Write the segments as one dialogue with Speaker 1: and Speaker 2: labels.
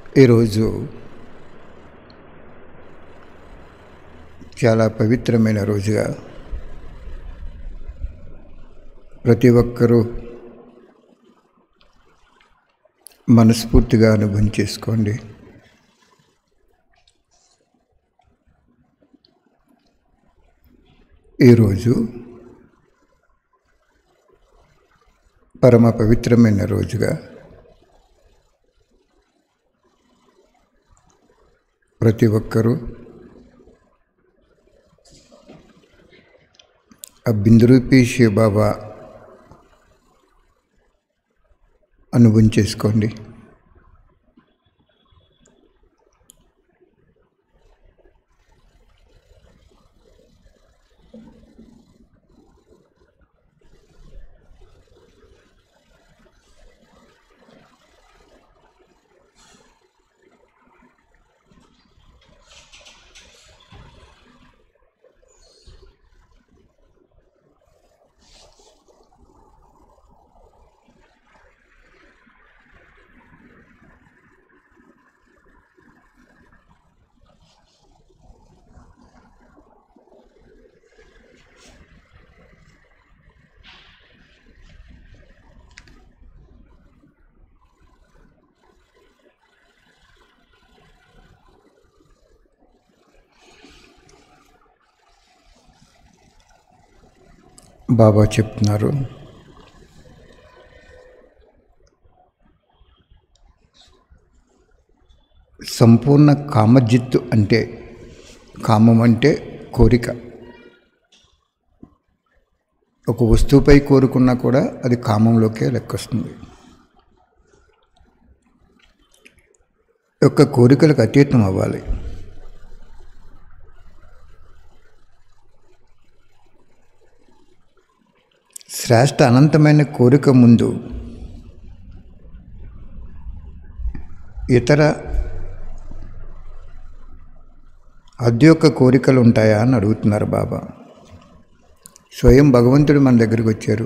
Speaker 1: ఈరోజు చాలా పవిత్రమైన రోజుగా ప్రతి ఒక్కరూ మనస్ఫూర్తిగా అనుభవం చేసుకోండి ఈరోజు పరమ పవిత్రమైన రోజుగా ప్రతి ఒక్కరూ ఆ బిందురూపి శివబాబా అనుభవం చేసుకోండి బాబా చెప్తున్నారు సంపూర్ణ కామజిత్తు అంటే కామం అంటే కోరిక ఒక వస్తువుపై కోరుకున్నా కూడా అది కామంలోకే లెక్కొస్తుంది యొక్క కోరికలకు అతీతం అవ్వాలి శ్రేష్ట అనంతమైన కోరిక ముందు ఇతర అద్దె యొక్క కోరికలు ఉంటాయా అని అడుగుతున్నారు బాబా స్వయం భగవంతుడు మన దగ్గరికి వచ్చారు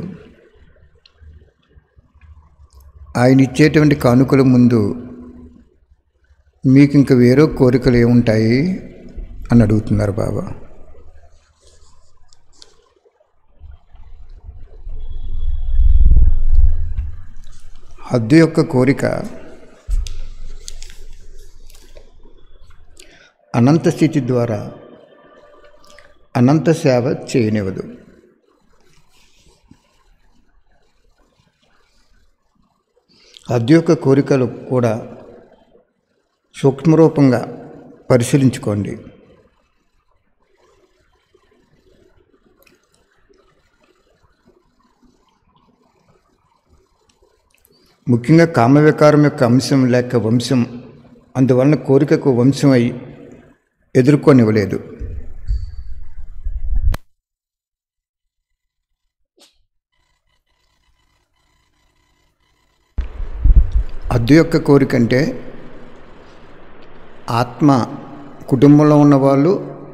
Speaker 1: ఆయన ఇచ్చేటువంటి కానుకల ముందు మీకు ఇంక వేరే కోరికలు ఏముంటాయి అని అడుగుతున్నారు బాబా హద్దు యొక్క కోరిక అనంత స్థితి ద్వారా అనంత సేవ చేయనివ్వదు హద్దు యొక్క కోరికలు కూడా సూక్ష్మరూపంగా పరిశీలించుకోండి ముఖ్యంగా కామవికారం యొక్క అంశం లేక వంశం అందువలన కోరికకు వంశం అయి ఎదుర్కొనివ్వలేదు అద్దు యొక్క కోరిక అంటే ఆత్మ కుటుంబంలో ఉన్నవాళ్ళు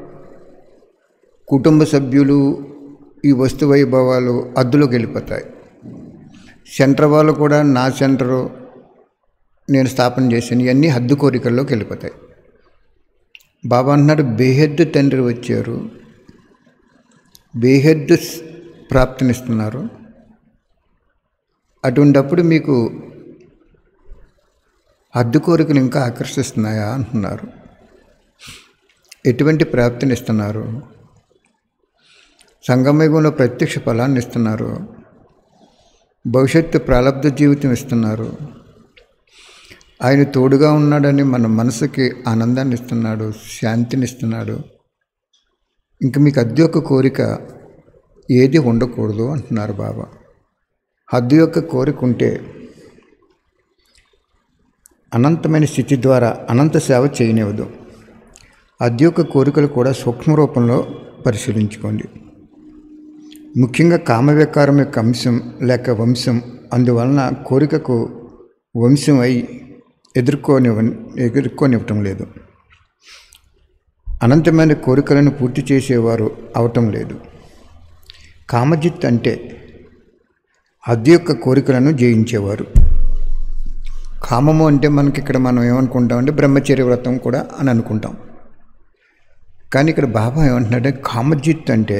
Speaker 1: కుటుంబ సభ్యులు ఈ వస్తు వైభవాలు అద్దులోకి వెళ్ళిపోతాయి సెంటర్ వాళ్ళు కూడా నా సెంటరు నేను స్థాపన చేశాను ఇవన్నీ హద్దు కోరికల్లోకి వెళ్ళిపోతాయి బాబా అంటున్నాడు బేహద్దు తండ్రి వచ్చారు బేహద్దు ప్రాప్తినిస్తున్నారు అటువంటప్పుడు మీకు హద్దు కోరికలు ఇంకా ఆకర్షిస్తున్నాయా అంటున్నారు ఎటువంటి ప్రాప్తిని ఇస్తున్నారు సంగమయుగంలో ప్రత్యక్ష ఫలాన్ని ఇస్తున్నారు భవిష్యత్తు ప్రాలబ్ధ జీవితం ఇస్తున్నారు ఆయన తోడుగా ఉన్నాడని మన మనసుకి ఆనందాన్ని ఇస్తున్నాడు శాంతిని ఇస్తున్నాడు ఇంక మీకు అద్దె యొక్క కోరిక ఏది ఉండకూడదు అంటున్నారు బాబా హద్దు యొక్క కోరిక ఉంటే అనంతమైన స్థితి ద్వారా అనంత సేవ చేయనివ్వదు అద్దె యొక్క కోరికలు కూడా సూక్ష్మ రూపంలో పరిశీలించుకోండి ముఖ్యంగా కామవ్యకారం యొక్క అంశం లేక వంశం అందువలన కోరికకు వంశం అయి ఎదుర్కోనివ్వ ఎదుర్కొనివ్వటం లేదు అనంతమైన కోరికలను పూర్తి చేసేవారు అవటం లేదు కామజిత్ అంటే హద్దు యొక్క కోరికలను జయించేవారు కామము అంటే మనకి ఇక్కడ మనం ఏమనుకుంటామంటే బ్రహ్మచర్య వ్రతం కూడా అని అనుకుంటాం కానీ ఇక్కడ బాబా ఏమంటున్నాడంటే కామజిత్ అంటే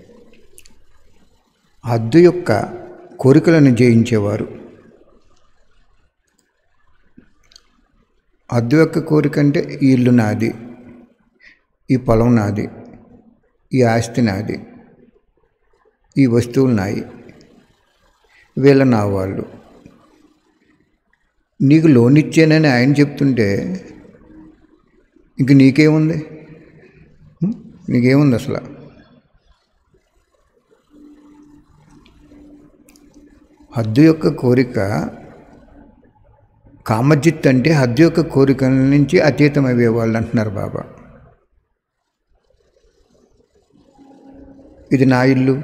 Speaker 1: హద్దు యొక్క కోరికలను జయించేవారు హద్దు యొక్క కోరిక అంటే ఈ ఇల్లు నాది ఈ పొలం నాది ఈ ఆస్తి నాది ఈ వస్తువులు నాయి వీళ్ళ నా వాళ్ళు నీకు లోన్ ఇచ్చానని ఆయన చెప్తుంటే ఇంక నీకేముంది హ్మ్? నీకేముంది అసలు హద్దు యొక్క కోరిక కామజిత్ అంటే హద్దు యొక్క కోరికల నుంచి అతీతమయ్యే వాళ్ళు అంటున్నారు బాబా ఇది నా ఇల్లు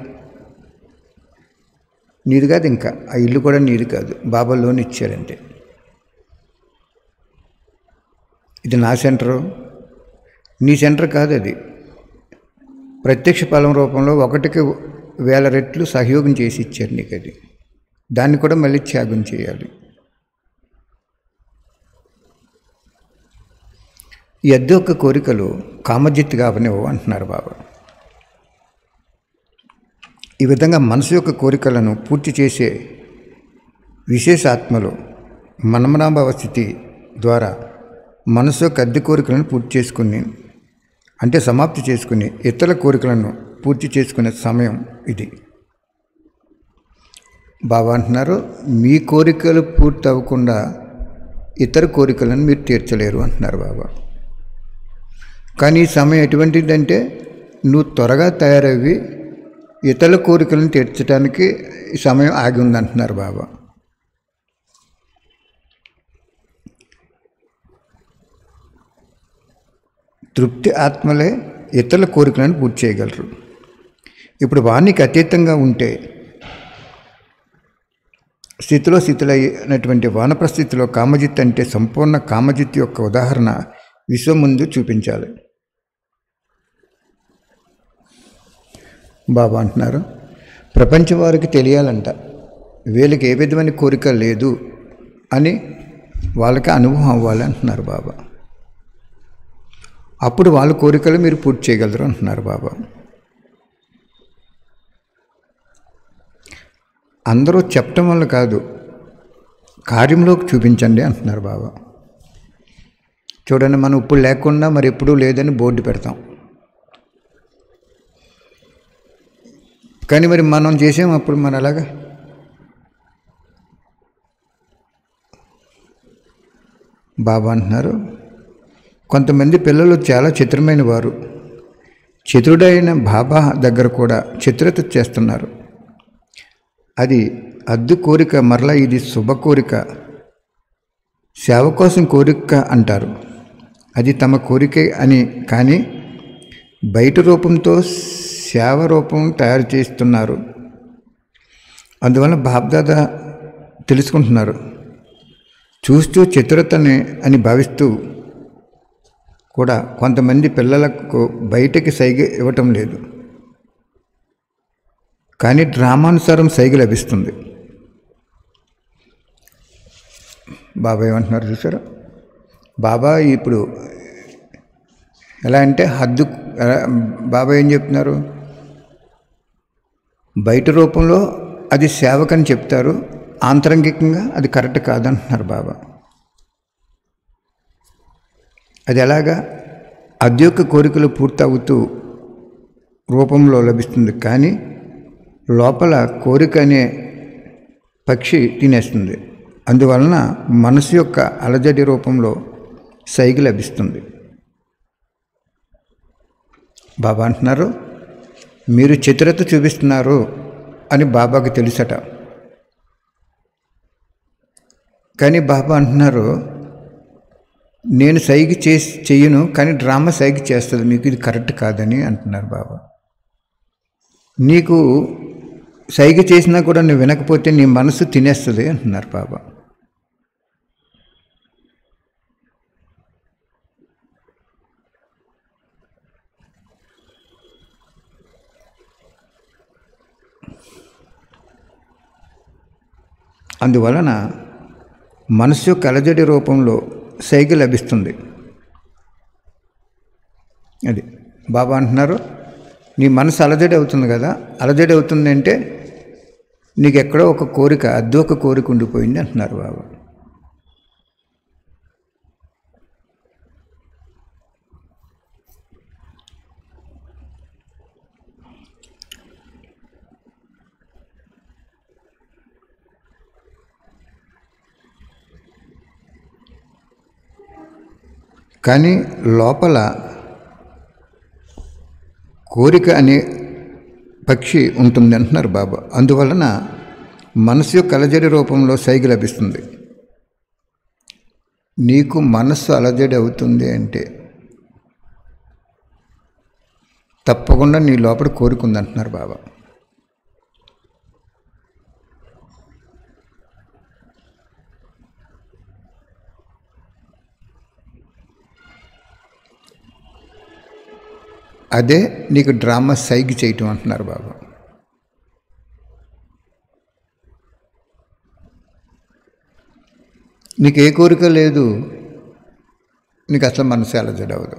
Speaker 1: నీది కాదు ఇంకా ఆ ఇల్లు కూడా నీది కాదు బాబా లోన్ ఇచ్చారంటే ఇది నా సెంటరు నీ సెంటర్ కాదు అది ప్రత్యక్ష ఫలం రూపంలో ఒకటికి వేల రెట్లు సహయోగం చేసి ఇచ్చారు నీకు అది దాన్ని కూడా మళ్ళీ త్యాగం చేయాలి ఈ అద్దె యొక్క కోరికలు కామజిత్ కావనివ్వవు అంటున్నారు బాబా ఈ విధంగా మనసు యొక్క కోరికలను పూర్తి చేసే విశేష ఆత్మలు మనమనాభావ స్థితి ద్వారా మనసు యొక్క అద్దె కోరికలను పూర్తి చేసుకుని అంటే సమాప్తి చేసుకుని ఇతర కోరికలను పూర్తి చేసుకునే సమయం ఇది బాబా అంటున్నారు మీ కోరికలు పూర్తి అవ్వకుండా ఇతర కోరికలను మీరు తీర్చలేరు అంటున్నారు బాబా కానీ ఈ సమయం ఎటువంటిదంటే నువ్వు త్వరగా తయారవి ఇతరుల కోరికలను తీర్చడానికి ఈ సమయం ఆగి ఉందంటున్నారు బాబా తృప్తి ఆత్మలే ఇతరుల కోరికలను పూర్తి చేయగలరు ఇప్పుడు వానికి అతీతంగా ఉంటే స్థితిలో స్థితులైనటువంటి వానప్రస్థితిలో కామజిత్ అంటే సంపూర్ణ కామజిత్ యొక్క ఉదాహరణ విశ్వం ముందు చూపించాలి బాబా అంటున్నారు ప్రపంచం వారికి తెలియాలంట వీళ్ళకి ఏ విధమైన కోరిక లేదు అని వాళ్ళకి అనుభవం అవ్వాలి అంటున్నారు బాబా అప్పుడు వాళ్ళ కోరికలు మీరు పూర్తి చేయగలరు అంటున్నారు బాబా అందరూ చెప్పటం వల్ల కాదు కార్యంలోకి చూపించండి అంటున్నారు బాబా చూడండి మనం ఇప్పుడు లేకుండా మరి ఎప్పుడూ లేదని బోర్డు పెడతాం కానీ మరి మనం చేసాం అప్పుడు మన అలాగా బాబా అంటున్నారు కొంతమంది పిల్లలు చాలా చిత్రమైన వారు చతురుడైన బాబా దగ్గర కూడా చిత్రత చేస్తున్నారు అది అద్దు కోరిక మరలా ఇది శుభ కోరిక సేవ కోసం కోరిక అంటారు అది తమ కోరికే అని కానీ బయట రూపంతో సేవ రూపం తయారు చేస్తున్నారు అందువల్ల బాబ్దాదా తెలుసుకుంటున్నారు చూస్తూ చిత్రతని అని భావిస్తూ కూడా కొంతమంది పిల్లలకు బయటకి సైగ ఇవ్వటం లేదు కానీ డ్రామానుసారం సైగ లభిస్తుంది బాబా ఏమంటున్నారు చూసారా బాబా ఇప్పుడు ఎలా అంటే హద్దు ఎలా- బాబా ఏం చెప్తున్నారు బయట రూపంలో అది సేవకని చెప్తారు ఆంతరంగికంగా అది కరెక్ట్ కాదంటున్నారు బాబా అది ఎలాగా అది యొక్క కోరికలు పూర్తవుతూ రూపంలో లభిస్తుంది కానీ లోపల కోరిక అనే పక్షి తినేస్తుంది అందువలన మనసు యొక్క అలజడి రూపంలో సైగి లభిస్తుంది బాబా అంటున్నారు మీరు చిత్రత చూపిస్తున్నారు అని బాబాకి తెలుసట కానీ బాబా అంటున్నారు నేను సైగి చేసి చెయ్యను కానీ డ్రామా సైగి చేస్తుంది మీకు ఇది కరెక్ట్ కాదని అంటున్నారు బాబా నీకు సైగ చేసినా కూడా నువ్వు వినకపోతే నీ మనసు తినేస్తుంది అంటున్నారు బాబా అందువలన మనసు యొక్క అలజడి రూపంలో సైగ లభిస్తుంది అది బాబా అంటున్నారు నీ మనసు అలజడి అవుతుంది కదా అలజడి అవుతుంది అంటే నీకు ఎక్కడో ఒక కోరిక అద్దె ఒక కోరిక ఉండిపోయింది అంటున్నారు బాబా కానీ లోపల కోరిక అనే పక్షి ఉంటుంది అంటున్నారు బాబా అందువలన మనసు యొక్క అలజడి రూపంలో సైగ లభిస్తుంది నీకు మనస్సు అలజడి అవుతుంది అంటే తప్పకుండా నీ లోపల కోరిక ఉందంటున్నారు బాబా అదే నీకు డ్రామా సైగి చేయటం అంటున్నారు బాబా నీకు ఏ కోరిక లేదు నీకు అసలు మనసు అలజడి అవ్వదు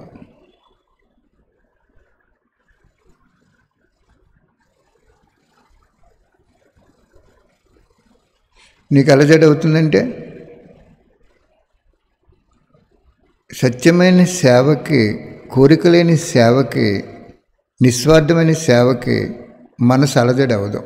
Speaker 1: నీకు అలజడి అవుతుందంటే సత్యమైన సేవకి కోరిక లేని సేవకి నిస్వార్థమైన సేవకి మనసు అలజడి అవ్వదు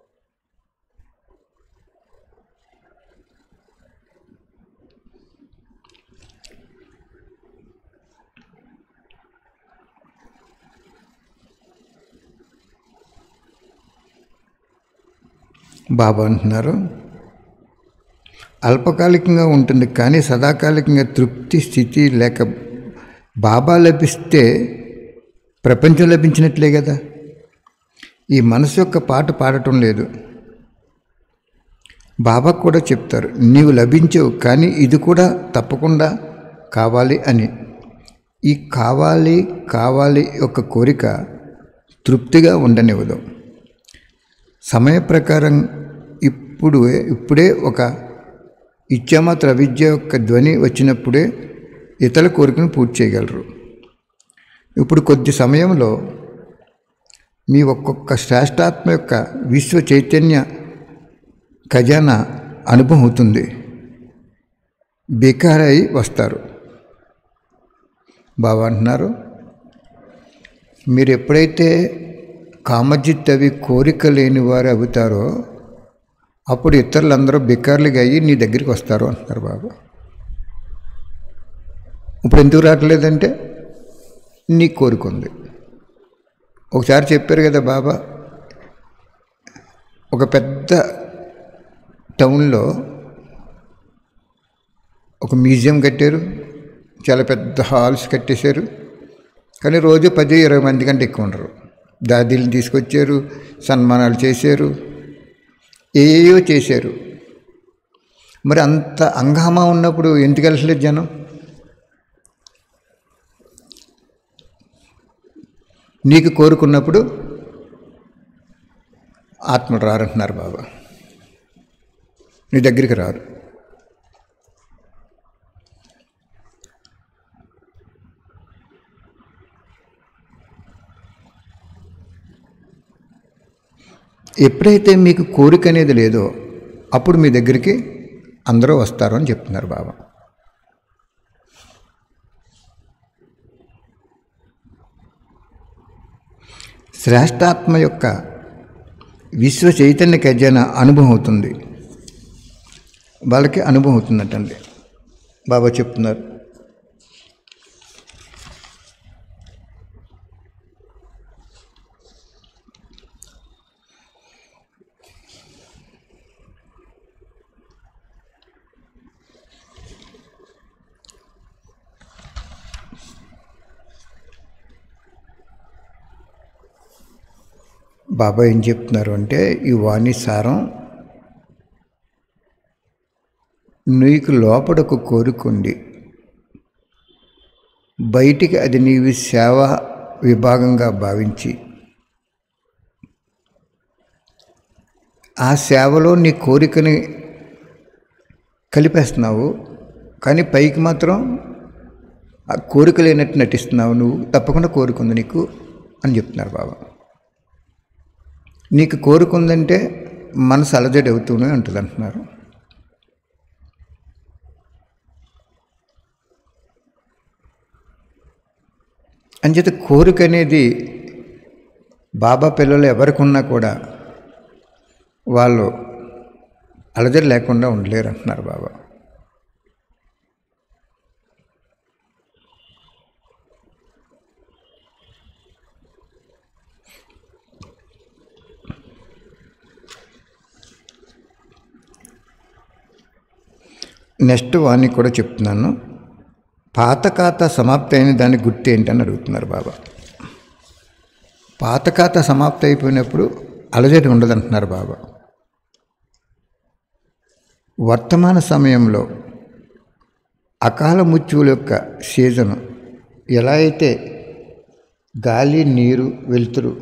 Speaker 1: బాబా అంటున్నారు అల్పకాలికంగా ఉంటుంది కానీ సదాకాలికంగా తృప్తి స్థితి లేక బాబా లభిస్తే ప్రపంచం లభించినట్లే కదా ఈ మనసు యొక్క పాట పాడటం లేదు బాబా కూడా చెప్తారు నీవు లభించవు కానీ ఇది కూడా తప్పకుండా కావాలి అని ఈ కావాలి కావాలి యొక్క కోరిక తృప్తిగా ఉండనివ్వదు సమయ ప్రకారం ఇప్పుడు ఇప్పుడే ఒక ఇచ్చామాత్ర అవిద్య యొక్క ధ్వని వచ్చినప్పుడే ఇతర కోరికను పూర్తి చేయగలరు ఇప్పుడు కొద్ది సమయంలో మీ ఒక్కొక్క శ్రేష్టాత్మ యొక్క విశ్వ చైతన్య ఖజానా అనుభవం అవుతుంది బేకారై వస్తారు బాబా అంటున్నారు మీరు ఎప్పుడైతే కామజిత్ అవి కోరిక లేని వారు అవుతారో అప్పుడు ఇతరులందరూ బికార్లుగా అయ్యి నీ దగ్గరికి వస్తారు అంటున్నారు బాబా ఇప్పుడు ఎందుకు రావట్లేదంటే నీ కోరిక ఉంది ఒకసారి చెప్పారు కదా బాబా ఒక పెద్ద టౌన్లో ఒక మ్యూజియం కట్టారు చాలా పెద్ద హాల్స్ కట్టేశారు కానీ రోజు పది ఇరవై మంది కంటే ఎక్కువ ఉండరు దాదీలను తీసుకొచ్చారు సన్మానాలు చేశారు ఏయో చేశారు మరి అంత అంగామా ఉన్నప్పుడు ఎందుకు వెళ్ళలేదు జనం నీకు కోరుకున్నప్పుడు ఆత్మలు రారంటున్నారు బాబా నీ దగ్గరికి రారు ఎప్పుడైతే మీకు కోరిక అనేది లేదో అప్పుడు మీ దగ్గరికి అందరూ వస్తారు అని చెప్తున్నారు బాబా శ్రేష్టాత్మ యొక్క విశ్వ చైతన్య ఖజానా అనుభవం అవుతుంది వాళ్ళకి అనుభవం అవుతుందటండి బాబా చెప్తున్నారు బాబా ఏం చెప్తున్నారు అంటే ఈ వాణి సారం నీకు లోపడకు కోరుకుండి బయటికి అది నీవి సేవ విభాగంగా భావించి ఆ సేవలో నీ కోరికని కలిపేస్తున్నావు కానీ పైకి మాత్రం ఆ కోరిక లేనట్టు నటిస్తున్నావు నువ్వు తప్పకుండా కోరిక ఉంది నీకు అని చెప్తున్నారు బాబా నీకు కోరిక ఉందంటే మనసు అలజడి అవుతూనే ఉంటుంది అంటున్నారు అంచేత కోరిక అనేది బాబా పిల్లలు ఎవరికి ఉన్నా కూడా వాళ్ళు అలజడి లేకుండా ఉండలేరు అంటున్నారు బాబా నెక్స్ట్ వాణ్ణి కూడా చెప్తున్నాను పాత ఖాతా సమాప్తి అయిన దాని గుర్తు ఏంటని అడుగుతున్నారు బాబా పాత ఖాతా సమాప్తి అయిపోయినప్పుడు అలజడి ఉండదంటున్నారు బాబా వర్తమాన సమయంలో అకాల మృత్యువుల యొక్క సీజను ఎలా అయితే గాలి నీరు వెలుతురు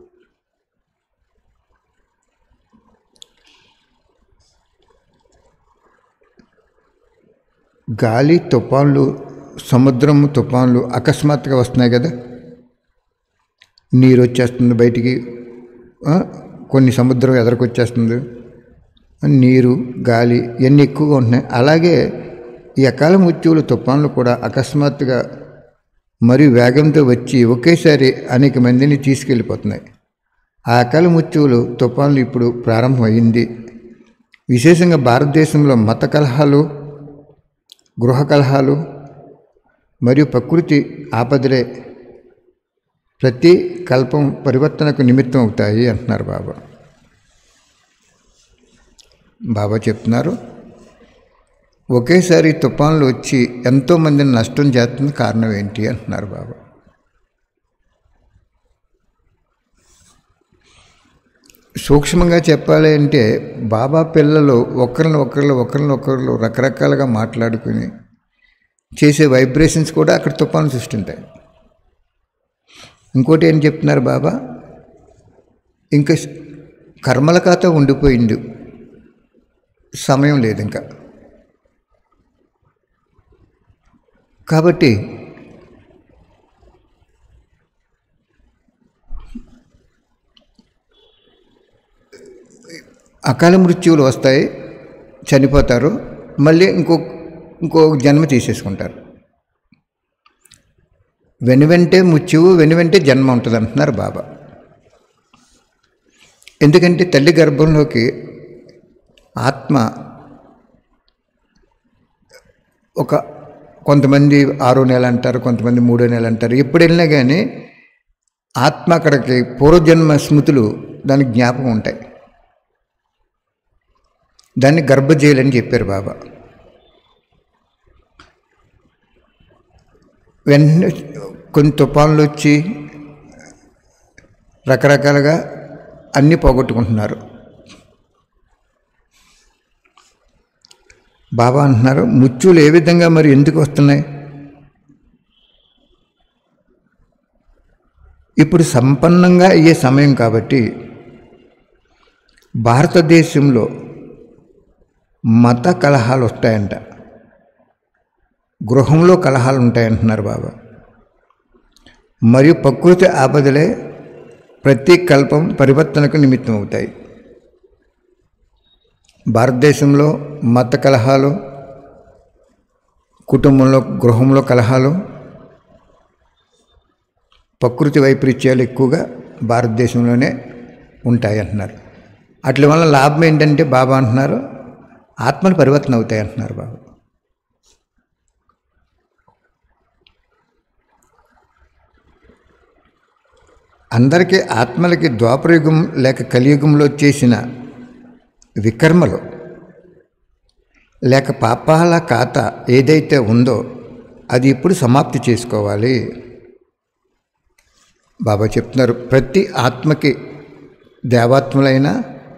Speaker 1: గాలి తుఫాన్లు సముద్రం తుఫాన్లు అకస్మాత్తుగా వస్తున్నాయి కదా నీరు వచ్చేస్తుంది బయటికి ఆ, కొన్ని సముద్రం ఎదరికొచ్చేస్తుంది నీరు గాలి ఇవన్నీ ఎక్కువగా ఉంటున్నాయి అలాగే ఈ అకాల మృత్యువులు తుఫాన్లు కూడా అకస్మాత్తుగా మరియు వేగంతో వచ్చి ఒకేసారి అనేక మందిని తీసుకెళ్ళిపోతున్నాయి ఆ అకాల మృత్యువులు తుఫాన్లు ఇప్పుడు ప్రారంభమైంది విశేషంగా భారతదేశంలో మత కలహాలు గృహ కలహాలు మరియు ప్రకృతి ఆపదలే ప్రతి కల్పం పరివర్తనకు నిమిత్తం అవుతాయి అంటున్నారు బాబా బాబా చెప్తున్నారు ఒకేసారి తుఫాన్లు వచ్చి ఎంతోమందిని నష్టం చేస్తున్న కారణం ఏంటి అంటున్నారు బాబా సూక్ష్మంగా చెప్పాలి అంటే బాబా పిల్లలు ఒకరిని ఒకరిలో ఒకరిని ఒకరిలో రకరకాలుగా మాట్లాడుకుని చేసే వైబ్రేషన్స్ కూడా అక్కడ తుఫాను సృష్టింటాయి ఇంకోటి ఏం చెప్తున్నారు బాబా ఇంకా కర్మల ఖాతా ఉండిపోయింది సమయం లేదు ఇంకా కాబట్టి అకాల మృత్యువులు వస్తాయి చనిపోతారు మళ్ళీ ఇంకో ఇంకో జన్మ తీసేసుకుంటారు వెనువెంటే మృత్యువు వెనువెంటే జన్మ ఉంటుంది అంటున్నారు బాబా ఎందుకంటే తల్లి గర్భంలోకి ఆత్మ ఒక కొంతమంది ఆరో నెల అంటారు కొంతమంది మూడో నెల అంటారు ఎప్పుడు వెళ్ళినా కానీ ఆత్మ అక్కడికి పూర్వజన్మ స్మృతులు దానికి జ్ఞాపకం ఉంటాయి దాన్ని గర్భజేయులని చెప్పారు బాబా వెంటనే కొన్ని తుఫాన్లు వచ్చి రకరకాలుగా అన్నీ పోగొట్టుకుంటున్నారు బాబా అంటున్నారు ముత్యులు ఏ విధంగా మరి ఎందుకు వస్తున్నాయి ఇప్పుడు సంపన్నంగా అయ్యే సమయం కాబట్టి భారతదేశంలో మత కలహాలు వస్తాయంట గృహంలో కలహాలు ఉంటాయంటున్నారు బాబా మరియు ప్రకృతి ఆపదలే ప్రతి కల్పం పరివర్తనకు నిమిత్తం అవుతాయి భారతదేశంలో మత కలహాలు కుటుంబంలో గృహంలో కలహాలు ప్రకృతి వైపరీత్యాలు ఎక్కువగా భారతదేశంలోనే ఉంటాయి అంటున్నారు అట్ల వల్ల లాభం ఏంటంటే బాబా అంటున్నారు ఆత్మలు పరివర్తన అవుతాయి అంటున్నారు బాబా అందరికీ ఆత్మలకి ద్వాపరయుగం లేక కలియుగంలో చేసిన వికర్మలు లేక పాపాల ఖాతా ఏదైతే ఉందో అది ఇప్పుడు సమాప్తి చేసుకోవాలి బాబా చెప్తున్నారు ప్రతి ఆత్మకి దేవాత్మలైనా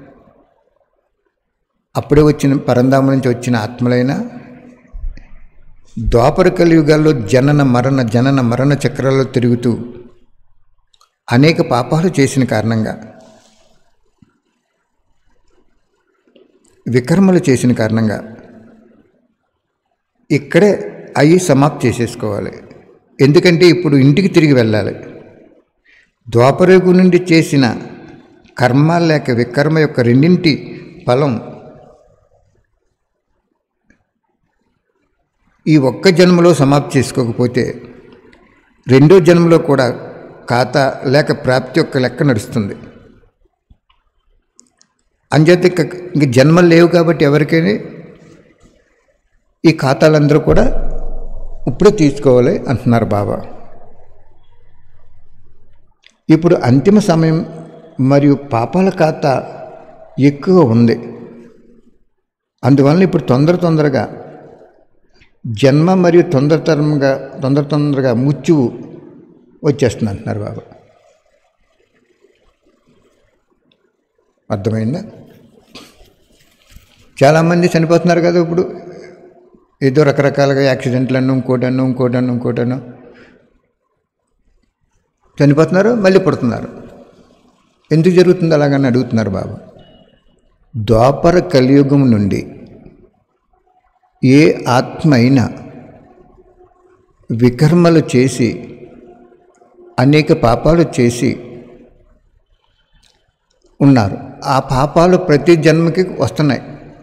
Speaker 1: అప్పుడే వచ్చిన పరంధామ నుంచి వచ్చిన ఆత్మలైనా ద్వాపర కలియుగాల్లో జనన మరణ జనన మరణ చక్రాల్లో తిరుగుతూ అనేక పాపాలు చేసిన కారణంగా వికర్మలు చేసిన కారణంగా ఇక్కడే అవి సమాప్తి చేసేసుకోవాలి ఎందుకంటే ఇప్పుడు ఇంటికి తిరిగి వెళ్ళాలి ద్వాపరయుగు నుండి చేసిన కర్మ లేక వికర్మ యొక్క రెండింటి ఫలం ఈ ఒక్క జన్మలో సమాప్తి చేసుకోకపోతే రెండో జన్మలో కూడా ఖాతా లేక ప్రాప్తి యొక్క లెక్క నడుస్తుంది అంచేత ఇక ఇంక జన్మలు లేవు కాబట్టి ఎవరికైనా ఈ ఖాతాలందరూ కూడా ఇప్పుడే తీసుకోవాలి అంటున్నారు బాబా ఇప్పుడు అంతిమ సమయం మరియు పాపాల ఖాతా ఎక్కువ ఉంది అందువలన ఇప్పుడు తొందర తొందరగా జన్మ మరియు తొందరతరంగా తొందర తొందరగా ముచ్చువు వచ్చేస్తుంది అంటున్నారు బాబా అర్థమైందా చాలామంది చనిపోతున్నారు కదా ఇప్పుడు ఏదో రకరకాలుగా యాక్సిడెంట్లను ఇంకోటను ఇంకోటను ఇంకోటను చనిపోతున్నారు మళ్ళీ పుడుతున్నారు ఎందుకు జరుగుతుంది అలాగని అడుగుతున్నారు బాబా ద్వాపర కలియుగం నుండి ఏ ఆత్మ అయినా వికర్మలు చేసి అనేక పాపాలు చేసి ఉన్నారు ఆ పాపాలు ప్రతి జన్మకి వస్తున్నాయి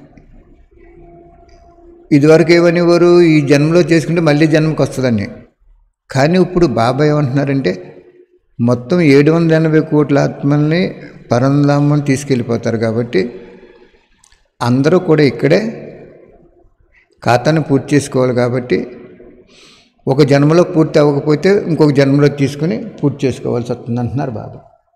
Speaker 1: ఇదివరకు ఏమనేవారు ఈ జన్మలో చేసుకుంటే మళ్ళీ జన్మకి వస్తుందని కానీ ఇప్పుడు బాబా ఏమంటున్నారంటే మొత్తం ఏడు వందల ఎనభై కోట్ల ఆత్మల్ని పరంధామం తీసుకెళ్ళిపోతారు కాబట్టి అందరూ కూడా ఇక్కడే ఖాతాను పూర్తి చేసుకోవాలి కాబట్టి ఒక జన్మలో పూర్తి అవ్వకపోతే ఇంకొక జన్మలో తీసుకుని పూర్తి చేసుకోవాల్సి వస్తుంది అంటున్నారు బాబా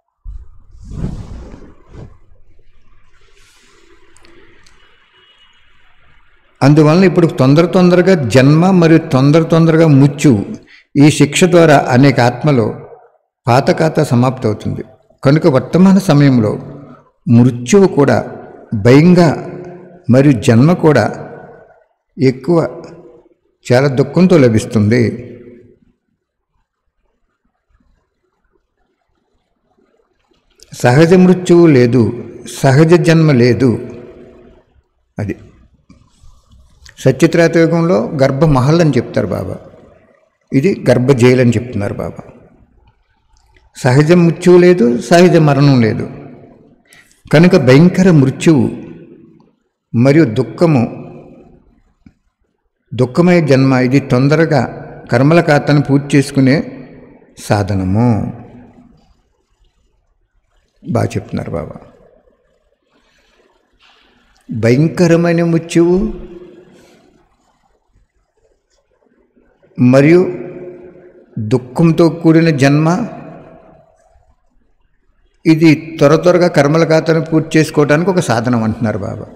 Speaker 1: అందువలన ఇప్పుడు తొందర తొందరగా జన్మ మరియు తొందర తొందరగా ముచ్చు ఈ శిక్ష ద్వారా అనేక ఆత్మలో పాత ఖాతా సమాప్తి అవుతుంది కనుక వర్తమాన సమయంలో మృత్యువు కూడా భయంగా మరియు జన్మ కూడా ఎక్కువ చాలా దుఃఖంతో లభిస్తుంది సహజ మృత్యువు లేదు సహజ జన్మ లేదు అది సత్యత్రేతయుగంలో గర్భమహల్ అని చెప్తారు బాబా ఇది గర్భ జైలు అని చెప్తున్నారు బాబా సహజ మృత్యువు లేదు సహజ మరణం లేదు కనుక భయంకర మృత్యువు మరియు దుఃఖము దుఃఖమయ జన్మ ఇది తొందరగా కర్మల ఖాతాను పూర్తి చేసుకునే సాధనము బాగా చెప్తున్నారు బాబా భయంకరమైన మృత్యువు మరియు దుఃఖంతో కూడిన జన్మ ఇది త్వర త్వరగా కర్మల ఖాతాను పూర్తి చేసుకోవడానికి ఒక సాధనం అంటున్నారు బాబా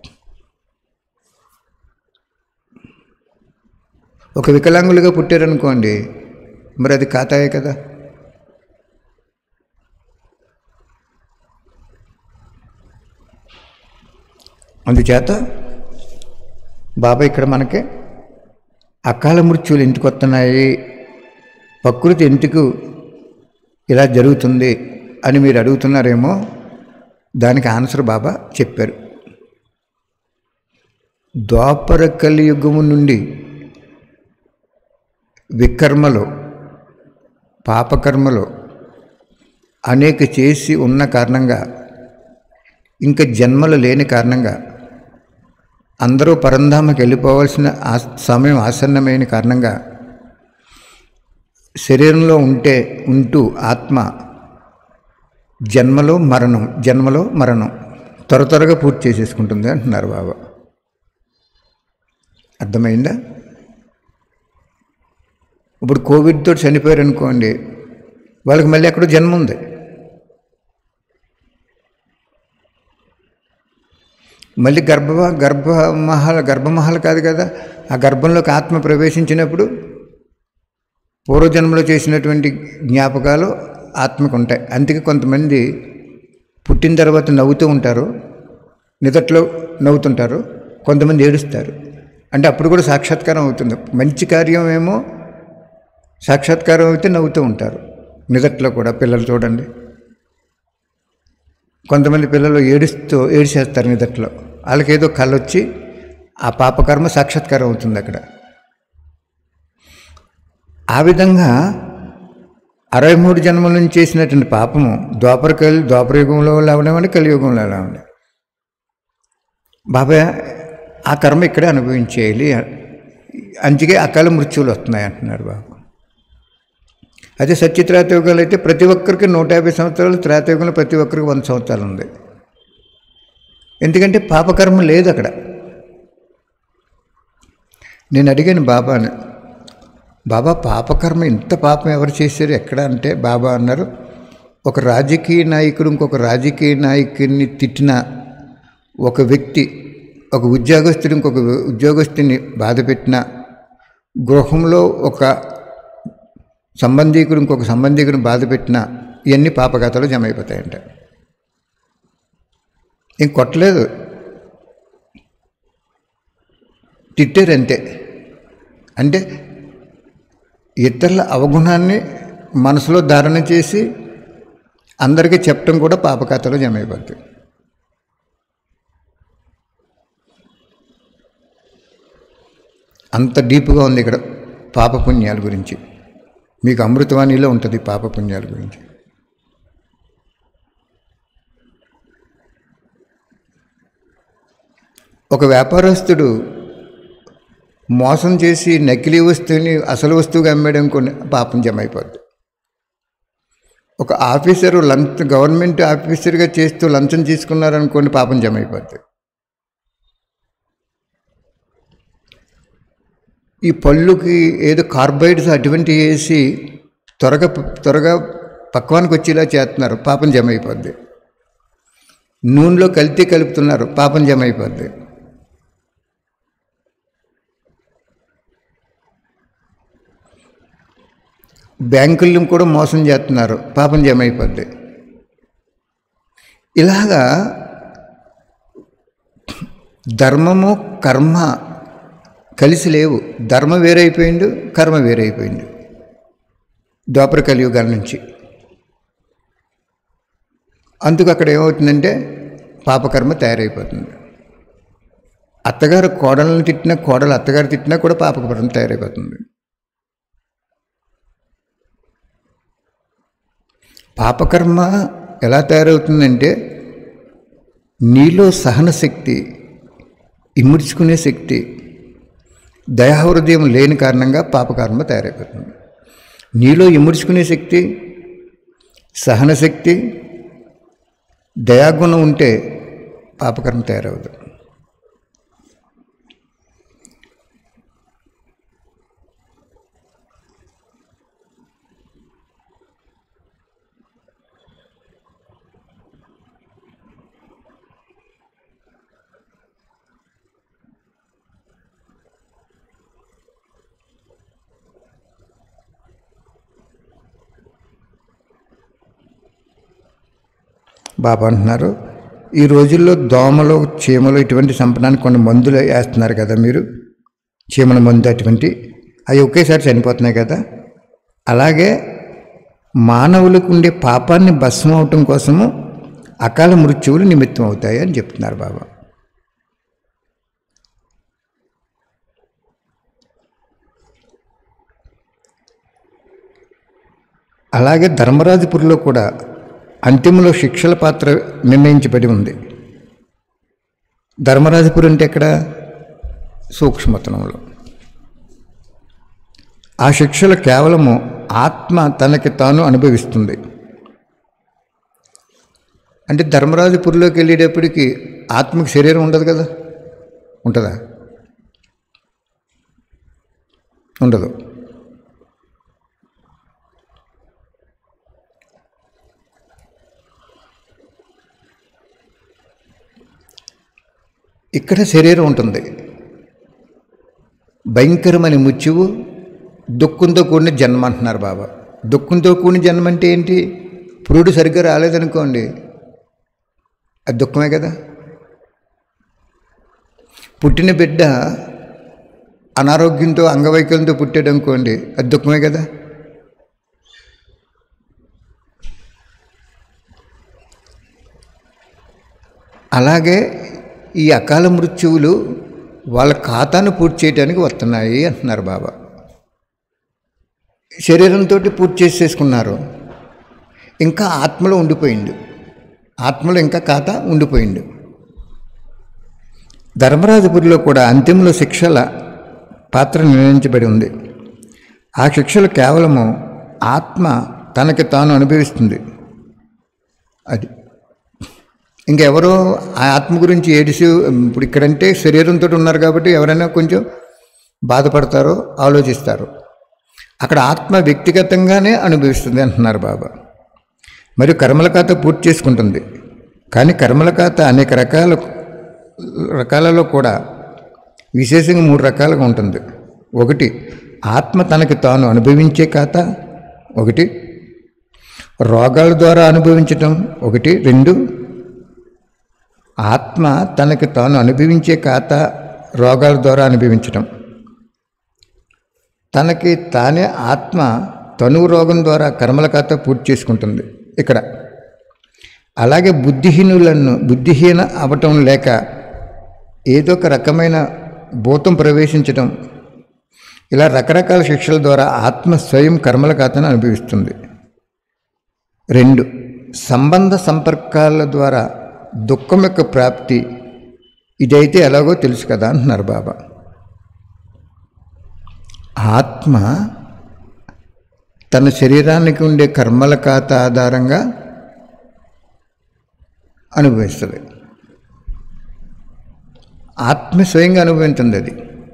Speaker 1: ఒక వికలాంగులుగా పుట్టారనుకోండి మరి అది ఖాతాయే కదా అందుచేత బాబా ఇక్కడ మనకి అకాల మృత్యువులు ఎందుకు వస్తున్నాయి ప్రకృతి ఎందుకు ఇలా జరుగుతుంది అని మీరు అడుగుతున్నారేమో దానికి ఆన్సర్ బాబా చెప్పారు ద్వాపర కలియుగము నుండి వికర్మలో పాపకర్మలో అనేక చేసి ఉన్న కారణంగా ఇంకా జన్మలు లేని కారణంగా అందరూ పరంధామకి వెళ్ళిపోవాల్సిన ఆ సమయం ఆసన్నమైన కారణంగా శరీరంలో ఉంటే ఉంటూ ఆత్మ జన్మలో మరణం జన్మలో మరణం త్వర త్వరగా పూర్తి చేసేసుకుంటుంది అంటున్నారు బాబా అర్థమైందా ఇప్పుడు కోవిడ్తో చనిపోయారు అనుకోండి వాళ్ళకి మళ్ళీ ఎక్కడో జన్మ ఉంది మళ్ళీ గర్భ గర్భమహల్ గర్భమహల్ కాదు కదా ఆ గర్భంలోకి ఆత్మ ప్రవేశించినప్పుడు పూర్వజన్మలో చేసినటువంటి జ్ఞాపకాలు ఆత్మకు ఉంటాయి అందుకే కొంతమంది పుట్టిన తర్వాత నవ్వుతూ ఉంటారు నిదట్లో నవ్వుతుంటారు కొంతమంది ఏడుస్తారు అంటే అప్పుడు కూడా సాక్షాత్కారం అవుతుంది మంచి కార్యం ఏమో సాక్షాత్కారం అయితే నవ్వుతూ ఉంటారు నిదట్లో కూడా పిల్లలు చూడండి కొంతమంది పిల్లలు ఏడుస్తూ ఏడిచేస్తారు నిదట్లో వాళ్ళకి ఏదో కళ వచ్చి ఆ పాపకర్మ సాక్షాత్కారం అవుతుంది అక్కడ ఆ విధంగా అరవై మూడు జన్మల నుంచి చేసినటువంటి పాపము ద్వాపర కలి ద్వాపరయుగంలో లేవనివ్వండి కలియుగంలో లేవండి బాబాయ్ ఆ కర్మ ఇక్కడే అనుభవించేయాలి అందుకే అకాల మృత్యువులు వస్తున్నాయి అంటున్నారు బాబు అదే సత్య త్రేతయుగాలు అయితే ప్రతి ఒక్కరికి నూట యాభై సంవత్సరాలు త్రేతయుగంలో ప్రతి ఒక్కరికి వంద సంవత్సరాలు ఉంది ఎందుకంటే పాపకర్మ లేదు అక్కడ నేను అడిగాను బాబాని బాబా పాపకర్మ ఇంత పాపం ఎవరు చేశారు ఎక్కడ అంటే బాబా అన్నారు ఒక రాజకీయ నాయకుడు ఇంకొక రాజకీయ నాయకుడిని తిట్టిన ఒక వ్యక్తి ఒక ఉద్యోగస్తుడు ఇంకొక ఉద్యోగస్తుని బాధ పెట్టిన గృహంలో ఒక సంబంధీకుడు ఇంకొక సంబంధీకుడిని బాధ పెట్టిన ఇవన్నీ పాపకథలు జమ అయిపోతాయంట ఇంక కొట్టలేదు తిట్టారంతే అంటే ఇతరుల అవగుణాన్ని మనసులో ధారణ చేసి అందరికీ చెప్పడం కూడా పాపకథలో జమ అయిపోతుంది అంత డీప్గా ఉంది ఇక్కడ పాపపుణ్యాల గురించి మీకు అమృతవాణిలో ఉంటుంది పాపపుణ్యాల గురించి ఒక వ్యాపారస్తుడు మోసం చేసి నకిలీ వస్తువుని అసలు వస్తువుగా అమ్మేయడం కొన్ని పాపం జమ అయిపోద్ది ఒక ఆఫీసరు లంచ్ గవర్నమెంట్ ఆఫీసర్గా చేస్తూ లంచం తీసుకున్నారనుకోండి పాపం జమ అయిపోద్ది ఈ పళ్ళుకి ఏదో కార్బైడ్స్ అటువంటి వేసి త్వరగా త్వరగా పక్వానికి వచ్చేలా చేస్తున్నారు పాపం జమ అయిపోద్ది నూనెలో కల్తీ కలుపుతున్నారు పాపం జమ అయిపోద్ది బ్యాంకులను కూడా మోసం చేస్తున్నారు పాపం జమ అయిపోద్ది ఇలాగా ధర్మము కర్మ కలిసి లేవు ధర్మ వేరైపోయిండు కర్మ వేరైపోయిండు ద్వాపర కలియుగాల నుంచి అందుకు అక్కడ ఏమవుతుందంటే పాపకర్మ తయారైపోతుంది అత్తగారు కోడలను తిట్టినా కోడలు అత్తగారు తిట్టినా కూడా పాపకర్మ తయారైపోతుంది పాపకర్మ ఎలా తయారవుతుందంటే నీలో సహన శక్తి ఇముడ్చుకునే శక్తి దయాహృదయం లేని కారణంగా పాపకర్మ తయారైపోతుంది నీలో ఇముడ్చుకునే శక్తి సహన శక్తి దయాగుణం ఉంటే పాపకర్మ తయారవదు బాబా అంటున్నారు ఈ రోజుల్లో దోమలు చీమలు ఇటువంటి చంపడానికి కొన్ని మందులు వేస్తున్నారు కదా మీరు చీమల మందు అటువంటి అవి ఒకేసారి చనిపోతున్నాయి కదా అలాగే మానవులకు ఉండే పాపాన్ని భస్మం అవటం కోసము అకాల మృత్యువులు నిమిత్తం అవుతాయి అని చెప్తున్నారు బాబా అలాగే ధర్మరాజపురిలో కూడా అంతిమలో శిక్షల పాత్ర నిర్ణయించబడి ఉంది ధర్మరాజపురి అంటే ఎక్కడ సూక్ష్మతనంలో ఆ శిక్షలు కేవలము ఆత్మ తనకి తాను అనుభవిస్తుంది అంటే ధర్మరాజపురిలోకి వెళ్ళేటప్పటికి ఆత్మకి శరీరం ఉండదు కదా ఉంటుందా ఉండదు ఇక్కడ శరీరం ఉంటుంది భయంకరమైన ముత్యువు దుఃఖంతో కూడిన జన్మ అంటున్నారు బాబా దుఃఖంతో కూడిన జన్మ అంటే ఏంటి పురుడు సరిగ్గా రాలేదనుకోండి అది దుఃఖమే కదా పుట్టిన బిడ్డ అనారోగ్యంతో అంగవైకల్యంతో పుట్టాడు అనుకోండి అది దుఃఖమే కదా అలాగే ఈ అకాల మృత్యువులు వాళ్ళ ఖాతాను పూర్తి చేయడానికి వస్తున్నాయి అంటున్నారు బాబా శరీరంతో పూర్తి చేసేసుకున్నారు ఇంకా ఆత్మలో ఉండిపోయింది ఆత్మలో ఇంకా ఖాతా ఉండిపోయింది ధర్మరాజపురిలో కూడా అంతిమంలో శిక్షల పాత్ర నిర్ణయించబడి ఉంది ఆ శిక్షలు కేవలము ఆత్మ తనకి తాను అనుభవిస్తుంది అది ఇంకెవరో ఆ ఆత్మ గురించి ఏడిసి ఇప్పుడు ఇక్కడంటే శరీరంతో ఉన్నారు కాబట్టి ఎవరైనా కొంచెం బాధపడతారో ఆలోచిస్తారు అక్కడ ఆత్మ వ్యక్తిగతంగానే అనుభవిస్తుంది అంటున్నారు బాబా మరియు కర్మల ఖాతా పూర్తి చేసుకుంటుంది కానీ కర్మల ఖాతా అనేక రకాల రకాలలో కూడా విశేషంగా మూడు రకాలుగా ఉంటుంది ఒకటి ఆత్మ తనకి తాను అనుభవించే ఖాతా ఒకటి రోగాల ద్వారా అనుభవించటం ఒకటి రెండు ఆత్మ తనకి తాను అనుభవించే ఖాతా రోగాల ద్వారా అనుభవించటం తనకి తానే ఆత్మ తనువు రోగం ద్వారా కర్మల ఖాతా పూర్తి చేసుకుంటుంది ఇక్కడ అలాగే బుద్ధిహీనులను బుద్ధిహీన అవటం లేక ఏదో ఒక రకమైన భూతం ప్రవేశించటం ఇలా రకరకాల శిక్షల ద్వారా ఆత్మ స్వయం కర్మల ఖాతాను అనుభవిస్తుంది రెండు సంబంధ సంపర్కాల ద్వారా దుఃఖం యొక్క ప్రాప్తి ఇదైతే ఎలాగో తెలుసు కదా అంటున్నారు బాబా ఆత్మ తన శరీరానికి ఉండే కర్మల ఖాతా ఆధారంగా అనుభవిస్తుంది ఆత్మ స్వయంగా అనుభవించింది అది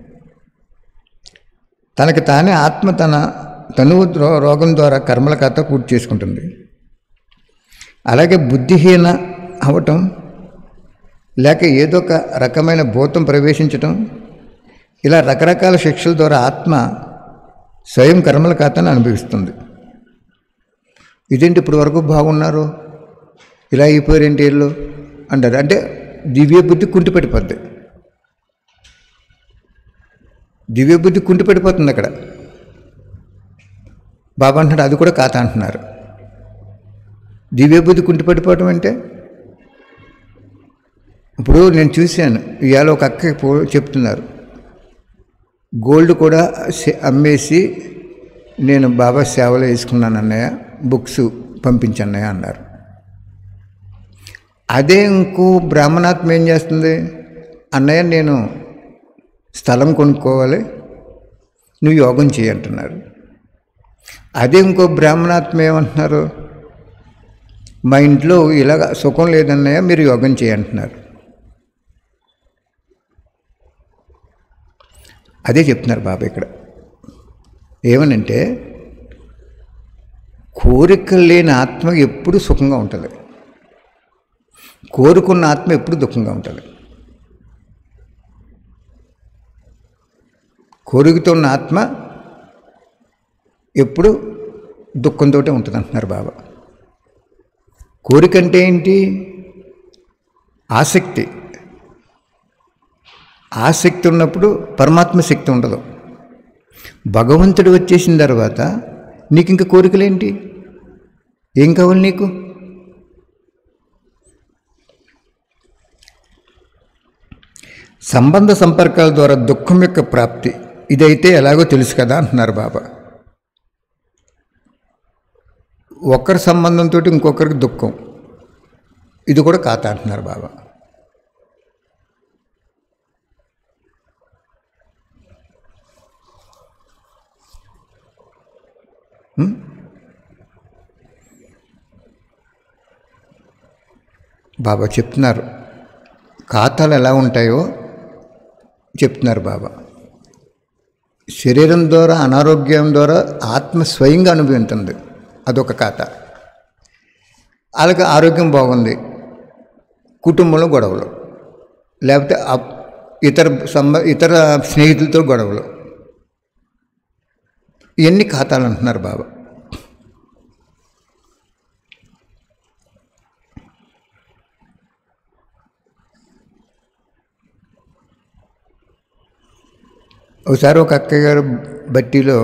Speaker 1: తనకి తానే ఆత్మ తన తనువు రో- రోగం ద్వారా కర్మల ఖాతా పూర్తి చేసుకుంటుంది అలాగే బుద్ధిహీన అవటం లేక ఏదో ఒక రకమైన భూతం ప్రవేశించటం ఇలా రకరకాల శిక్షల ద్వారా ఆత్మ స్వయం కర్మల ఖాతాను అనుభవిస్తుంది ఇదేంటి ఇప్పుడు వరకు బాగున్నారు ఇలా అయిపోయారేంటి వీళ్ళు అంటారు అంటే దివ్య బుద్ధి కుంటిపడిపోద్ది దివ్య బుద్ధి కుంటిపడిపోతుంది అక్కడ బాబా అంటున్నాడు అది కూడా ఖాతా అంటున్నారు దివ్య బుద్ధి కుంటిపడిపోవటం అంటే ఇప్పుడు నేను చూశాను ఇవాళ ఒక అక్క పో చెప్తున్నారు గోల్డ్ కూడా సే- అమ్మేసి నేను బాబా సేవలో వేసుకున్నాను అన్నయ్య బుక్స్ పంపించన్నయ్య అన్నారు అదే ఇంకో బ్రాహ్మణాత్మ ఏం చేస్తుంది అన్నయ్య నేను స్థలం కొనుక్కోవాలి నువ్వు యోగం చేయి అంటున్నారు అదే ఇంకో బ్రాహ్మణాత్మ ఏమంటున్నారు మా ఇంట్లో ఇలాగ సుఖం లేదన్నయ్య మీరు యోగం చేయంటున్నారు అదే చెప్తున్నారు బాబా ఇక్కడ ఏమనంటే కోరికలు లేని ఆత్మ ఎప్పుడు సుఖంగా ఉంటుంది కోరుకున్న ఆత్మ ఎప్పుడు దుఃఖంగా ఉంటుంది కోరికతో ఉన్న ఆత్మ ఎప్పుడు దుఃఖంతో ఉంటుంది అంటున్నారు బాబా కోరిక అంటే ఏంటి ఆసక్తి ఆసక్తి ఉన్నప్పుడు పరమాత్మ శక్తి ఉండదు భగవంతుడు వచ్చేసిన తర్వాత నీకు ఇంకా కోరికలేంటి ఏం కావాలి నీకు సంబంధ సంపర్కాల ద్వారా దుఃఖం యొక్క ప్రాప్తి ఇదైతే ఎలాగో తెలుసు కదా అంటున్నారు బాబా ఒకరి సంబంధంతో ఇంకొకరికి దుఃఖం ఇది కూడా ఖాతా అంటున్నారు బాబా బాబా చెప్తున్నారు ఖాతాలు ఎలా ఉంటాయో చెప్తున్నారు బాబా శరీరం ద్వారా అనారోగ్యం ద్వారా ఆత్మ స్వయంగా అనుభవించింది అదొక ఖాతా వాళ్ళకి ఆరోగ్యం బాగుంది కుటుంబంలో గొడవలు లేకపోతే అప్- ఇతర సంబ ఇతర స్నేహితులతో గొడవలు ఇవన్నీ ఖాతాలు అంటున్నారు బాబా ఒకసారి ఒక అక్కయ్య గారు బట్టీలో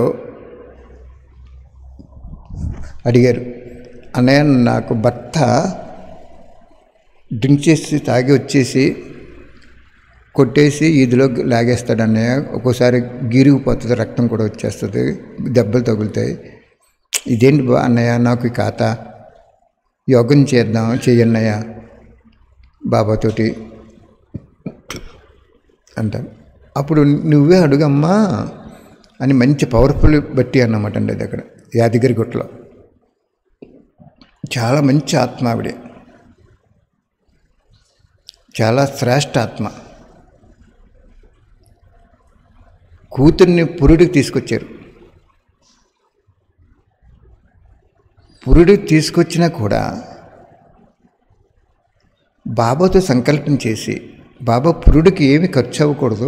Speaker 1: అడిగారు అన్నయ్య నాకు భర్త డ్రింక్ చేసి తాగి వచ్చేసి కొట్టేసి ఈదిలో లాగేస్తాడు అన్నయ్య ఒక్కోసారి గిరిగిపోతుంది రక్తం కూడా వచ్చేస్తుంది దెబ్బలు తగులుతాయి ఇదేంటి బా అన్నయ్య నాకు ఈ ఖాతా యోగం చేద్దాం చెయ్యన్నయ్య బాబాతోటి అంటాను అప్పుడు నువ్వే అడుగమ్మా అని మంచి పవర్ఫుల్ బట్టి అన్నమాట అండి అది అక్కడ యాదగిరి గుట్టలో చాలా మంచి ఆత్మ ఆవిడ చాలా శ్రేష్ఠ ఆత్మ కూతుర్ని పురుడికి తీసుకొచ్చారు పురుడికి తీసుకొచ్చినా కూడా బాబాతో సంకల్పం చేసి బాబా పురుడికి ఏమి ఖర్చు అవ్వకూడదు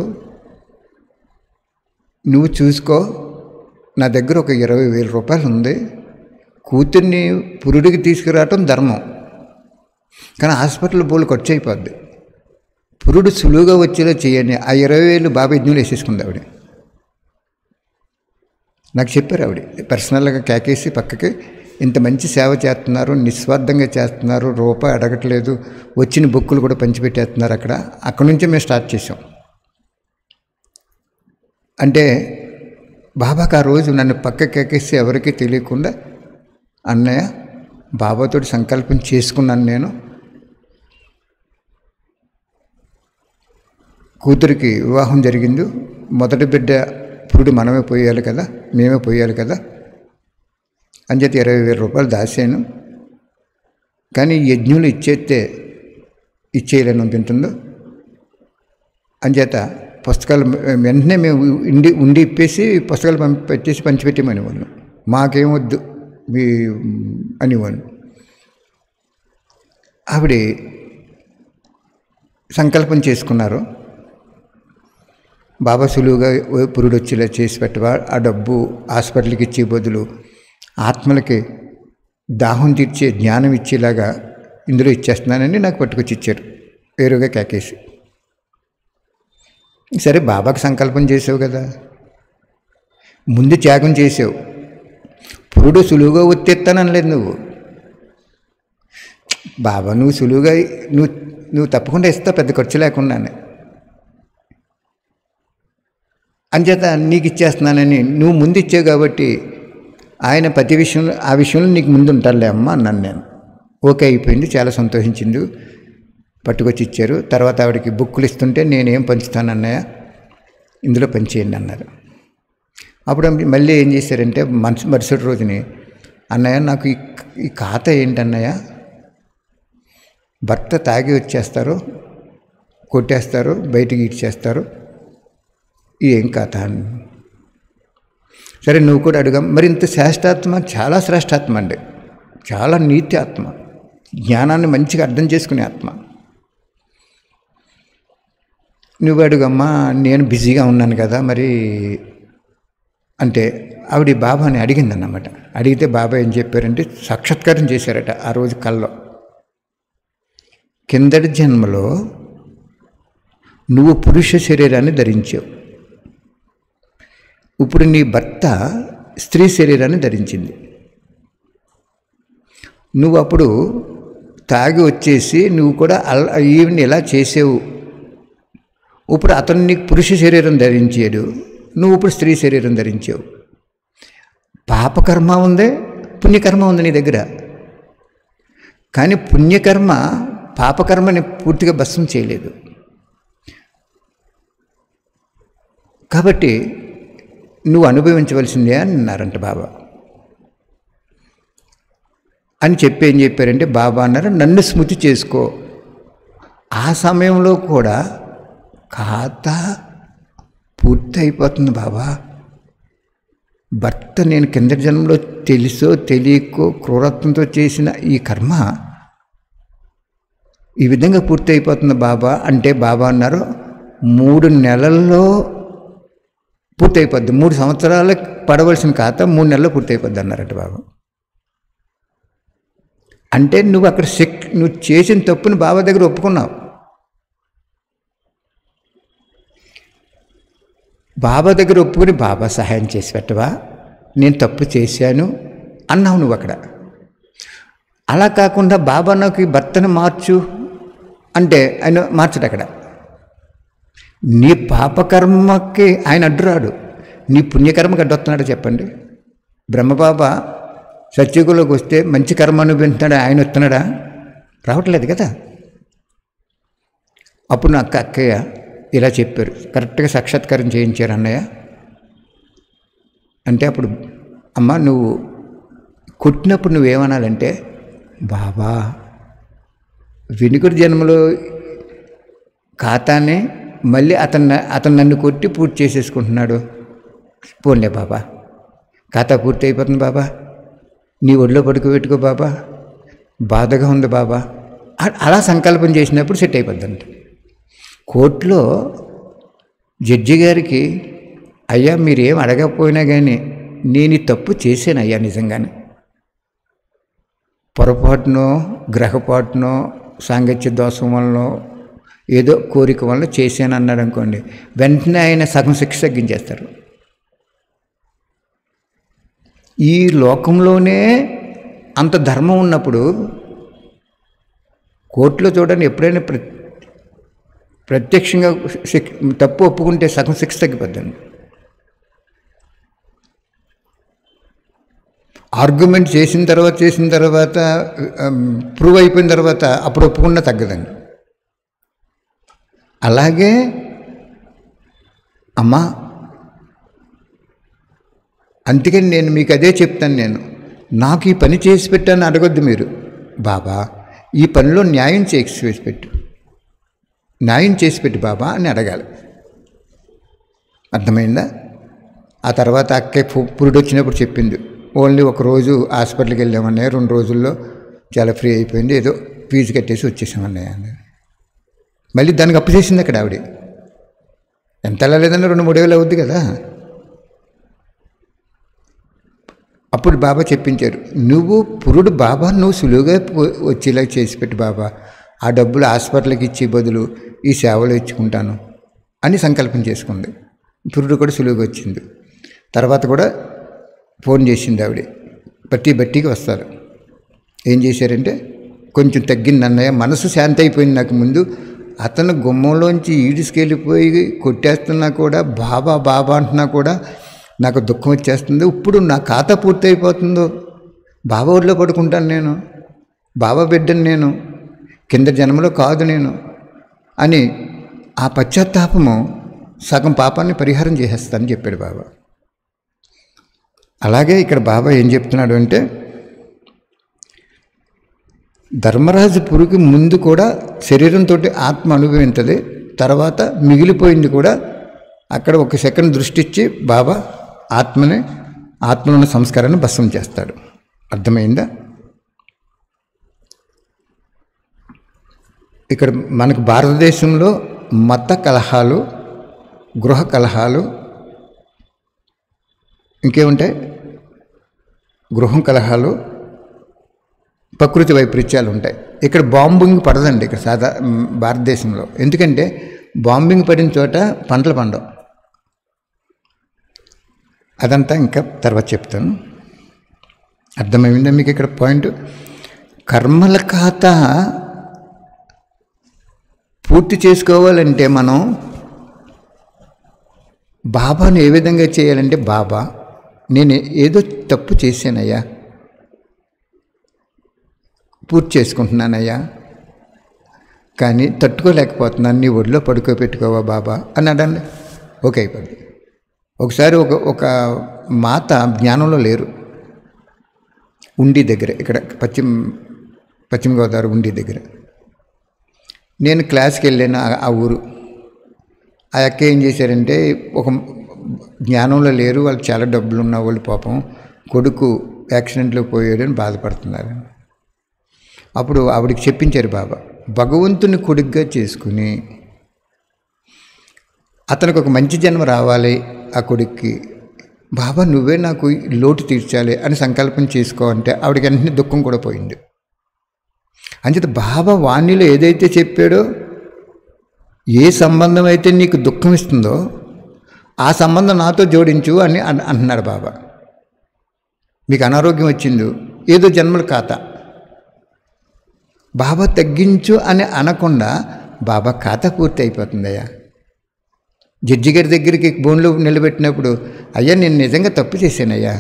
Speaker 1: నువ్వు చూసుకో నా దగ్గర ఒక ఇరవై వేల రూపాయలు ఉంది కూతుర్ని పురుడికి తీసుకురావటం ధర్మం కానీ హాస్పిటల్ బోళ్ళు ఖర్చు అయిపోద్ది పురుడు సులువుగా వచ్చేలా చేయండి ఆ ఇరవై వేలు బాబా యజ్ఞులు వేసేసుకుంది ఆవిడ నాకు చెప్పారు ఆవిడ పర్సనల్గా కేకేసి పక్కకి ఇంత మంచి సేవ చేస్తున్నారు నిస్వార్థంగా చేస్తున్నారు రూపాయి అడగట్లేదు వచ్చిన బుక్కులు కూడా పంచిపెట్టేస్తున్నారు అక్కడ అక్కడి నుంచే మేము స్టార్ట్ చేసాం అంటే బాబాకి ఆ రోజు నన్ను పక్కకి ఎక్కేసి ఎవరికీ తెలియకుండా అన్నయ్య బాబాతోటి సంకల్పం చేసుకున్నాను నేను కూతురికి వివాహం జరిగింది మొదటి బిడ్డ పురుడు మనమే పోయాలి కదా మేమే పోయాలి కదా అంచేత ఇరవై వేల రూపాయలు దాచాను కానీ యజ్ఞులు ఇచ్చేస్తే ఇచ్చేయలేనంత ఉంటుందో అంచేత పుస్తకాలు వెంటనే మేము ఇండి ఉండి ఇప్పేసి పుస్తకాలు పంపి పెట్టేసి పంచిపెట్టేమని వాళ్ళు మాకేమొద్దు మీ అనేవాళ్ళు ఆవిడ సంకల్పం చేసుకున్నారు బాబా సులువుగా పురుడు వచ్చేలా చేసి పెట్టవా ఆ డబ్బు హాస్పిటల్కి ఇచ్చే బదులు ఆత్మలకి దాహం తీర్చే జ్ఞానం ఇచ్చేలాగా ఇందులో ఇచ్చేస్తున్నానని నాకు పట్టుకొచ్చి ఇచ్చారు వేరుగా కేకేసి సరే బాబాకి సంకల్పం చేసావు కదా ముందు త్యాగం చేసావు పురుడు సులువుగా ఒత్తెత్తానలేదు నువ్వు బాబా నువ్వు సులువుగా నువ్వు నువ్వు తప్పకుండా ఇస్తావు పెద్ద ఖర్చు లేకుండానే అంచేత నీకు ఇచ్చేస్తున్నానని నువ్వు ముందు ఇచ్చావు కాబట్టి ఆయన ప్రతి విషయంలో ఆ విషయంలో నీకు ముందు ఉంటారులే అమ్మ అన్నాను నేను ఓకే అయిపోయింది చాలా సంతోషించింది పట్టుకొచ్చి ఇచ్చారు తర్వాత ఆవిడకి బుక్కులు ఇస్తుంటే నేనేం పంచుతాను అన్నయ్య ఇందులో పంచేయండి అన్నారు అప్పుడు మళ్ళీ ఏం చేశారంటే మనసు మరుసటి రోజుని అన్నయ్య నాకు ఈ ఈ ఖాతా ఏంటన్నయ్య భర్త తాగి వచ్చేస్తారు కొట్టేస్తారు బయటికి ఇచ్చేస్తారు ఏం కథ అని సరే నువ్వు కూడా అడుగా మరి ఇంత శ్రేష్టాత్మ చాలా శ్రేష్టాత్మ అండి చాలా నీతి ఆత్మ జ్ఞానాన్ని మంచిగా అర్థం చేసుకునే ఆత్మ నువ్వు అడుగమ్మా నేను బిజీగా ఉన్నాను కదా మరి అంటే ఆవిడ బాబాని అడిగిందన్నమాట అడిగితే బాబా ఏం చెప్పారంటే సాక్షాత్కారం చేశారట ఆ రోజు కల్లో కిందటి జన్మలో నువ్వు పురుష శరీరాన్ని ధరించావు ఇప్పుడు నీ భర్త స్త్రీ శరీరాన్ని ధరించింది నువ్వు అప్పుడు తాగి వచ్చేసి నువ్వు కూడా అల్ ఈవిని ఎలా చేసావు ఇప్పుడు అతను నీకు పురుష శరీరం ధరించాడు నువ్వు ఇప్పుడు స్త్రీ శరీరం ధరించావు పాపకర్మ ఉందే పుణ్యకర్మ ఉంది నీ దగ్గర కానీ పుణ్యకర్మ పాపకర్మని పూర్తిగా భస్మం చేయలేదు కాబట్టి నువ్వు అనుభవించవలసిందే అని అన్నారంట బాబా అని చెప్పి ఏం చెప్పారంటే బాబా అన్నారు నన్ను స్మృతి చేసుకో ఆ సమయంలో కూడా ఖాతా పూర్తి అయిపోతుంది బాబా భర్త నేను కిందటి జన్మలో తెలుసో తెలియకో క్రూరత్వంతో చేసిన ఈ కర్మ ఈ విధంగా పూర్తి అయిపోతుంది బాబా అంటే బాబా అన్నారు మూడు నెలల్లో పూర్తి అయిపోద్ది మూడు సంవత్సరాలకు పడవలసిన ఖాతా మూడు నెలల్లో పూర్తి అయిపోద్ది అన్నారట బాబా అంటే నువ్వు అక్కడ శక్ నువ్వు చేసిన తప్పుని బాబా దగ్గర ఒప్పుకున్నావు బాబా దగ్గర ఒప్పుకుని బాబా సహాయం చేసి పెట్టవా నేను తప్పు చేశాను అన్నావు నువ్వు అక్కడ అలా కాకుండా బాబా నాకు ఈ భర్తను మార్చు అంటే ఆయన మార్చడు అక్కడ నీ పాపకర్మకి ఆయన అడ్డురాడు నీ పుణ్యకర్మకి అడ్డొస్తున్నాడు చెప్పండి బ్రహ్మబాబా సత్యుగులోకి వస్తే మంచి కర్మ అనుభవిస్తున్నాడు ఆయన వస్తున్నాడా రావట్లేదు కదా అప్పుడు నా అక్క అక్కయ్య ఇలా చెప్పారు కరెక్ట్గా సాక్షాత్కారం చేయించారు అన్నయ్య అంటే అప్పుడు అమ్మ నువ్వు కొట్టినప్పుడు నువ్వేమనాలంటే బాబా వినుకుడి జన్మలో ఖాతానే మళ్ళీ అతను అతను నన్ను కొట్టి పూర్తి చేసేసుకుంటున్నాడు పోన్లే బాబా ఖాతా పూర్తి అయిపోతుంది బాబా నీ ఒళ్ళో పడుకోబెట్టుకో బాబా బాధగా ఉంది బాబా అ- అలా సంకల్పం చేసినప్పుడు సెట్ అయిపోద్దంట కోర్టులో జడ్జి గారికి అయ్యా మీరేం అడగకపోయినా కానీ నేను ఈ తప్పు చేశాను అయ్యా నిజంగానే పొరపాటునో గ్రహపాటునో సాంగత్య దోషం వలనో ఏదో కోరిక వల్ల చేశాను అన్నాడు అనుకోండి వెంటనే ఆయన సగం శిక్ష తగ్గించేస్తారు ఈ లోకంలోనే అంత ధర్మం ఉన్నప్పుడు కోర్టులో చూడండి ఎప్పుడైనా ప్ర ప్రత్యక్షంగా శిక్ తప్పు ఒప్పుకుంటే సగం శిక్ష తగ్గిపోద్దండి ఆర్గ్యుమెంట్ చేసిన తర్వాత చేసిన తర్వాత ప్రూవ్ అయిపోయిన తర్వాత అప్పుడు ఒప్పుకున్నా తగ్గదండి అలాగే అమ్మా అందుకని నేను మీకు అదే చెప్తాను నేను నాకు ఈ పని చేసి పెట్టాను అడగొద్దు మీరు బాబా ఈ పనిలో న్యాయం చేసి పెట్టు న్యాయం చేసి పెట్టు బాబా అని అడగాలి అర్థమైందా ఆ తర్వాత అక్కే పు- పురుడు వచ్చినప్పుడు చెప్పింది ఓన్లీ ఒక రోజు హాస్పిటల్కి వెళ్ళామన్నయ్య రెండు రోజుల్లో చాలా ఫ్రీ అయిపోయింది ఏదో ఫీజు కట్టేసి వచ్చేసామన్నయ్య అన్నది మళ్ళీ దానికి అప్పు చేసింది అక్కడ ఆవిడ ఎంత లేదన్నా రెండు మూడు వేలు అవుద్ది కదా అప్పుడు బాబా చెప్పించారు నువ్వు పురుడు బాబా నువ్వు సులువుగా పో- వచ్చేలా చేసి పెట్టు బాబా ఆ డబ్బులు హాస్పిటల్కి ఇచ్చే బదులు ఈ సేవలు ఇచ్చుకుంటాను అని సంకల్పం చేసుకుంది పురుడు కూడా సులువుగా వచ్చింది తర్వాత కూడా ఫోన్ చేసింది ఆవిడ బట్టి బట్టికి వస్తారు ఏం చేశారంటే కొంచెం తగ్గింది అన్నయ్య మనసు శాంతి అయిపోయింది నాకు ముందు అతను గుమ్మంలోంచి ఈడ్చుకెళ్ళిపోయి కొట్టేస్తున్నా కూడా బాబా బాబా అంటున్నా కూడా నాకు దుఃఖం వచ్చేస్తుంది ఇప్పుడు నా ఖాతా పూర్తి అయిపోతుందో బాబా ఒడిలో పడుకుంటాను నేను బాబా బిడ్డను నేను కింద జన్మలో కాదు నేను అని ఆ పశ్చాత్తాపము సగం పాపాన్ని పరిహారం చేసేస్తానని చెప్పాడు బాబా అలాగే ఇక్కడ బాబా ఏం చెప్తున్నాడు అంటే ధర్మరాజు పురుగు ముందు కూడా శరీరంతో ఆత్మ అనుభవించదు తర్వాత మిగిలిపోయింది కూడా అక్కడ ఒక సెకండ్ దృష్టి ఇచ్చి బాబా ఆత్మని ఆత్మలోని సంస్కారాన్ని భస్మం చేస్తాడు అర్థమైందా ఇక్కడ మనకు భారతదేశంలో మత కలహాలు గృహ కలహాలు ఇంకేముంటాయి గృహం కలహాలు ప్రకృతి వైపరీత్యాలు ఉంటాయి ఇక్కడ బాంబింగ్ పడదండి ఇక్కడ సాదా మ్, భారతదేశంలో ఎందుకంటే బాంబింగ్ పడిన చోట పంటలు పండవు అదంతా ఇంకా తర్వాత చెప్తాను అర్థమైందా మీకు ఇక్కడ పాయింట్ కర్మల ఖాతా పూర్తి చేసుకోవాలంటే మనం బాబాను ఏ విధంగా చేయాలంటే బాబా నేను ఏదో తప్పు చేశానయ్యా పూర్తి చేసుకుంటున్నానయ్యా కానీ తట్టుకోలేకపోతున్నాను నీ ఒడిలో పడుకోబెట్టుకోవా బాబా అని అడండి ఓకే అయిపోద్ది ఒకసారి ఒక ఒక మాత జ్ఞానంలో లేరు ఉండి దగ్గర ఇక్కడ పశ్చిమ పశ్చిమ గోదావరి ఉండి దగ్గర నేను క్లాస్కి వెళ్ళాను ఆ- ఆ ఊరు ఆ అక్క ఏం చేశారంటే ఒక జ్ఞానంలో లేరు వాళ్ళు చాలా డబ్బులు ఉన్న వాళ్ళు పాపం కొడుకు యాక్సిడెంట్లో పోయాడని బాధపడుతున్నారు అప్పుడు ఆవిడకి చెప్పించారు బాబా భగవంతుని కొడుగ్గా చేసుకుని అతనికి ఒక మంచి జన్మ రావాలి ఆ కొడుక్కి బాబా నువ్వే నాకు ఈ లోటు తీర్చాలి అని సంకల్పం చేసుకో అంటే ఆవిడకి వెంటనే దుఃఖం కూడా పోయింది అంచేత బాబా వాణిలో ఏదైతే చెప్పాడో ఏ సంబంధం అయితే నీకు దుఃఖం ఇస్తుందో ఆ సంబంధం నాతో జోడించు అని అన్- అంటున్నాడు బాబా మీకు అనారోగ్యం వచ్చిందో ఏదో జన్మల ఖాతా బాబా తగ్గించు అని అనకుండా బాబా ఖాతా పూర్తి అయిపోతుందయ్యా జడ్జి గారి దగ్గరికి బోన్లో నిలబెట్టినప్పుడు అయ్యా నేను నిజంగా తప్పు చేశానయ్యా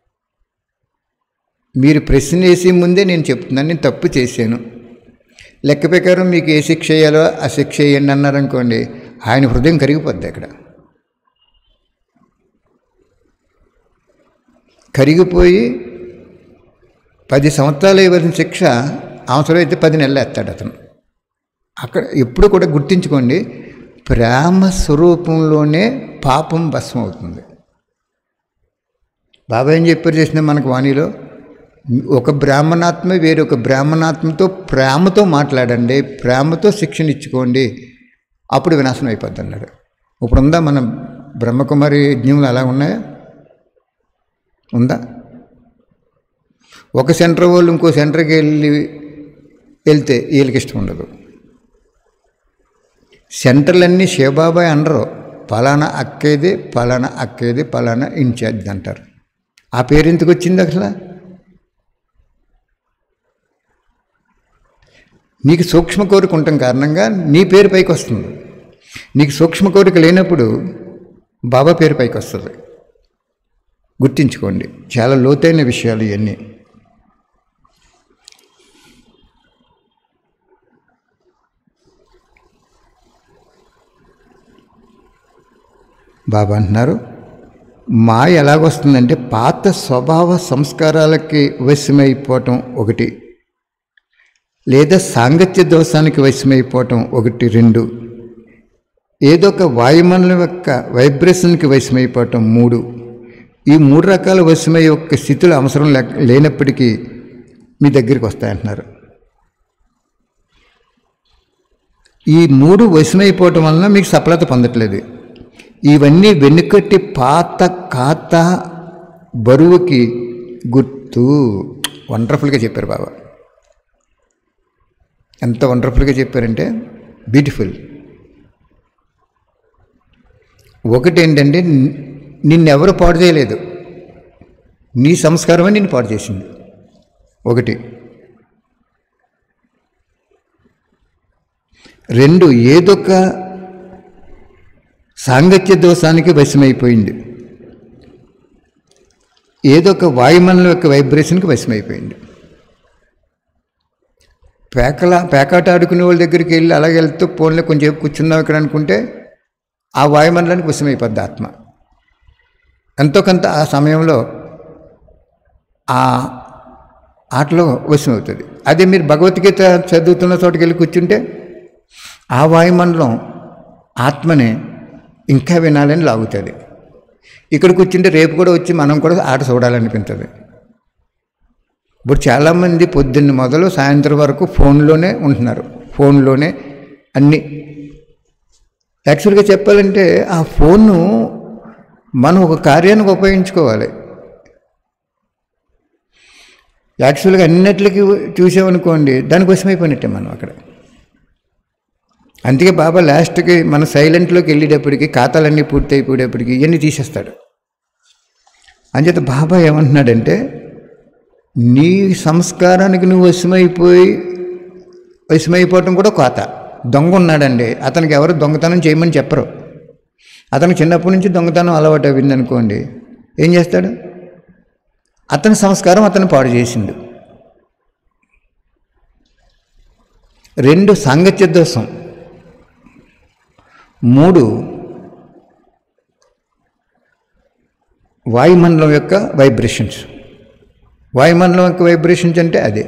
Speaker 1: మీరు ప్రశ్న వేసే ముందే నేను చెప్తున్నాను నేను తప్పు చేశాను లెక్క ప్రకారం మీకు ఏ శిక్ష వేయాలో ఆ శిక్ష వేయండి అన్నారనుకోండి ఆయన హృదయం కరిగిపోద్ది అక్కడ కరిగిపోయి పది సంవత్సరాలు ఇవ్వాల్సిన శిక్ష అవసరమైతే పది నెలలు వేస్తాడు అతను అక్కడ ఎప్పుడు కూడా గుర్తించుకోండి ప్రేమ స్వరూపంలోనే పాపం భస్మం అవుతుంది బాబా ఏం చెప్పారు చేసిన మనకు వాణిలో ఒక బ్రాహ్మణాత్మ వేరొక బ్రాహ్మణాత్మతో ప్రేమతో మాట్లాడండి ప్రేమతో శిక్షణ ఇచ్చుకోండి అప్పుడు వినాశనం అయిపోద్ది అన్నాడు ఇప్పుడు ఉందా మన బ్రహ్మకుమారి యజ్ఞములు అలా ఉన్నాయా ఉందా ఒక సెంటర్ వాళ్ళు ఇంకో సెంటర్కి వెళ్ళి వెళ్తే వీళ్ళకి ఇష్టం ఉండదు సెంటర్లన్నీ శివబాబాయ్ అనరు పలానా అక్కేది పలానా అక్కేది పలానా ఇన్ఛార్జ్ అంటారు ఆ పేరు ఎందుకు వచ్చింది అసలు నీకు సూక్ష్మ కోరిక ఉండటం కారణంగా నీ పేరు పైకి వస్తుంది నీకు సూక్ష్మ కోరిక లేనప్పుడు బాబా పేరు పైకి వస్తుంది గుర్తించుకోండి చాలా లోతైన విషయాలు ఇవన్నీ బాబా అంటున్నారు మాయ ఎలాగొస్తుందంటే పాత స్వభావ సంస్కారాలకి వశమైపోవటం ఒకటి లేదా సాంగత్య దోషానికి వశమైపోవటం ఒకటి రెండు ఏదో ఒక వాయుమండలం యొక్క వైబ్రేషన్కి వశమైపోవటం మూడు ఈ మూడు రకాల వశమై యొక్క స్థితులు అవసరం లే లేనప్పటికీ మీ దగ్గరికి వస్తాయంటున్నారు ఈ మూడు వశమైపోవటం వలన మీకు సఫలత పొందట్లేదు ఇవన్నీ వెనుకటి పాత ఖాతా బరువుకి గుర్తు వండర్ఫుల్గా చెప్పారు బాబా ఎంత వండర్ఫుల్గా చెప్పారంటే బ్యూటిఫుల్ ఒకటి ఏంటంటే నిన్నెవరు పాడు చేయలేదు నీ సంస్కారమే నిన్ను పాడు చేసింది ఒకటి రెండు ఏదొక సాంగత్య దోషానికి వశమైపోయింది ఏదో ఒక వాయుమండలం యొక్క వైబ్రేషన్కి వశమైపోయింది పేకల పేకాట ఆడుకునే వాళ్ళ దగ్గరికి వెళ్ళి అలాగే వెళ్తూ ఫోన్లో కొంచెం కూర్చుందాం ఇక్కడ అనుకుంటే ఆ వాయుమండలానికి వశమైపోద్ది ఆత్మ ఎంతో కొంత ఆ సమయంలో ఆ ఆటలో వశమవుతుంది అదే మీరు భగవద్గీత చదువుతున్న చోటుకి వెళ్ళి కూర్చుంటే ఆ వాయుమండలం ఆత్మని ఇంకా వినాలని లాగుతుంది ఇక్కడ కూర్చుంటే రేపు కూడా వచ్చి మనం కూడా ఆట చూడాలనిపించదు ఇప్పుడు చాలామంది పొద్దున్న మొదలు సాయంత్రం వరకు ఫోన్లోనే ఉంటున్నారు ఫోన్లోనే అన్నీ యాక్చువల్గా చెప్పాలంటే ఆ ఫోన్ను మనం ఒక కార్యానికి ఉపయోగించుకోవాలి యాక్చువల్గా అన్నిటికీ చూసామనుకోండి దానికోసం అయిపోయినట్టే మనం అక్కడ అందుకే బాబా లాస్ట్కి మన సైలెంట్లోకి వెళ్ళేటప్పటికి ఖాతాలన్నీ పూర్తి అయిపోయేటప్పటికి ఇవన్నీ తీసేస్తాడు అంచేత బాబా ఏమంటున్నాడంటే నీ సంస్కారానికి నువ్వు వశమైపోయి వశమైపోవటం కూడా కోత దొంగ ఉన్నాడండి అతనికి ఎవరు దొంగతనం చేయమని చెప్పరు అతనికి చిన్నప్పటి నుంచి దొంగతనం అలవాటు అయింది అనుకోండి ఏం చేస్తాడు అతని సంస్కారం అతను పాడు చేసిండు రెండు సాంగత్య దోషం మూడు వాయుమండలం యొక్క వైబ్రేషన్స్ వాయుమండలం యొక్క వైబ్రేషన్స్ అంటే అదే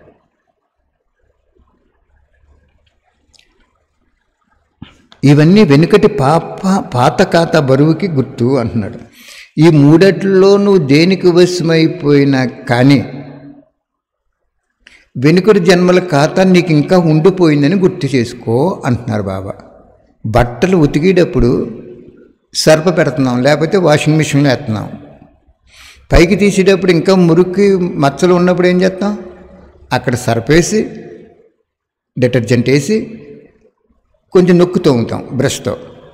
Speaker 1: ఇవన్నీ వెనుకటి పాప పాత ఖాత బరువుకి గుర్తు అంటున్నాడు ఈ మూడట్లో నువ్వు దేనికి వశమైపోయినా కానీ వెనుకటి జన్మల ఖాతా నీకు ఇంకా ఉండిపోయిందని గుర్తు చేసుకో అంటున్నారు బాబా బట్టలు ఉతికేటప్పుడు సర్ప పెడుతున్నాం లేకపోతే వాషింగ్ మిషన్లో వేస్తున్నాం పైకి తీసేటప్పుడు ఇంకా మురికి మచ్చలు ఉన్నప్పుడు ఏం చేస్తాం అక్కడ సర్పేసి డిటర్జెంట్ వేసి కొంచెం నొక్కు తోముతాం బ్రష్తో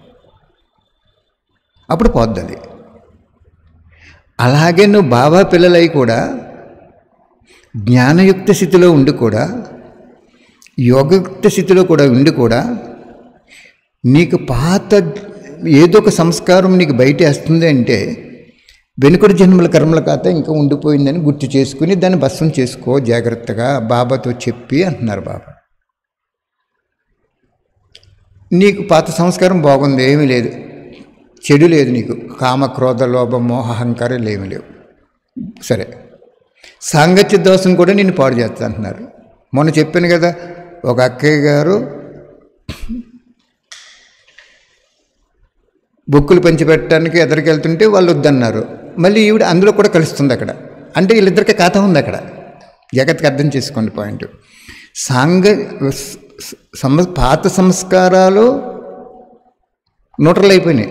Speaker 1: అప్పుడు పోద్ది అది అలాగే నువ్వు బాబా పిల్లలై కూడా జ్ఞానయుక్త స్థితిలో ఉండి కూడా యోగయుక్త స్థితిలో కూడా ఉండి కూడా నీకు పాత ఏదో ఒక సంస్కారం నీకు బయట వేస్తుంది అంటే వెనుకటి జన్మల కర్మల ఖాతా ఇంకా ఉండిపోయిందని గుర్తు చేసుకుని దాన్ని భస్మం చేసుకో జాగ్రత్తగా బాబాతో చెప్పి అంటున్నారు బాబా నీకు పాత సంస్కారం బాగుంది ఏమీ లేదు చెడు లేదు నీకు కామ క్రోధ లోభ మోహ అహంకారాలు ఏమీ లేవు సరే సాంగత్య దోషం కూడా నిన్ను పాడు చేస్తా అంటున్నారు మొన్న చెప్పాను కదా ఒక అక్కయ్య గారు బుక్కులు పంచిపెట్టడానికి ఎదరికి వెళ్తుంటే వాళ్ళు వద్దన్నారు మళ్ళీ ఈవిడ అందులో కూడా కలుస్తుంది అక్కడ అంటే వీళ్ళిద్దరికి ఖాతా ఉంది అక్కడ జగత్కి అర్థం చేసుకోండి పాయింట్ సాంగ సమ పాత సంస్కారాలు న్యూట్రల్ అయిపోయినాయి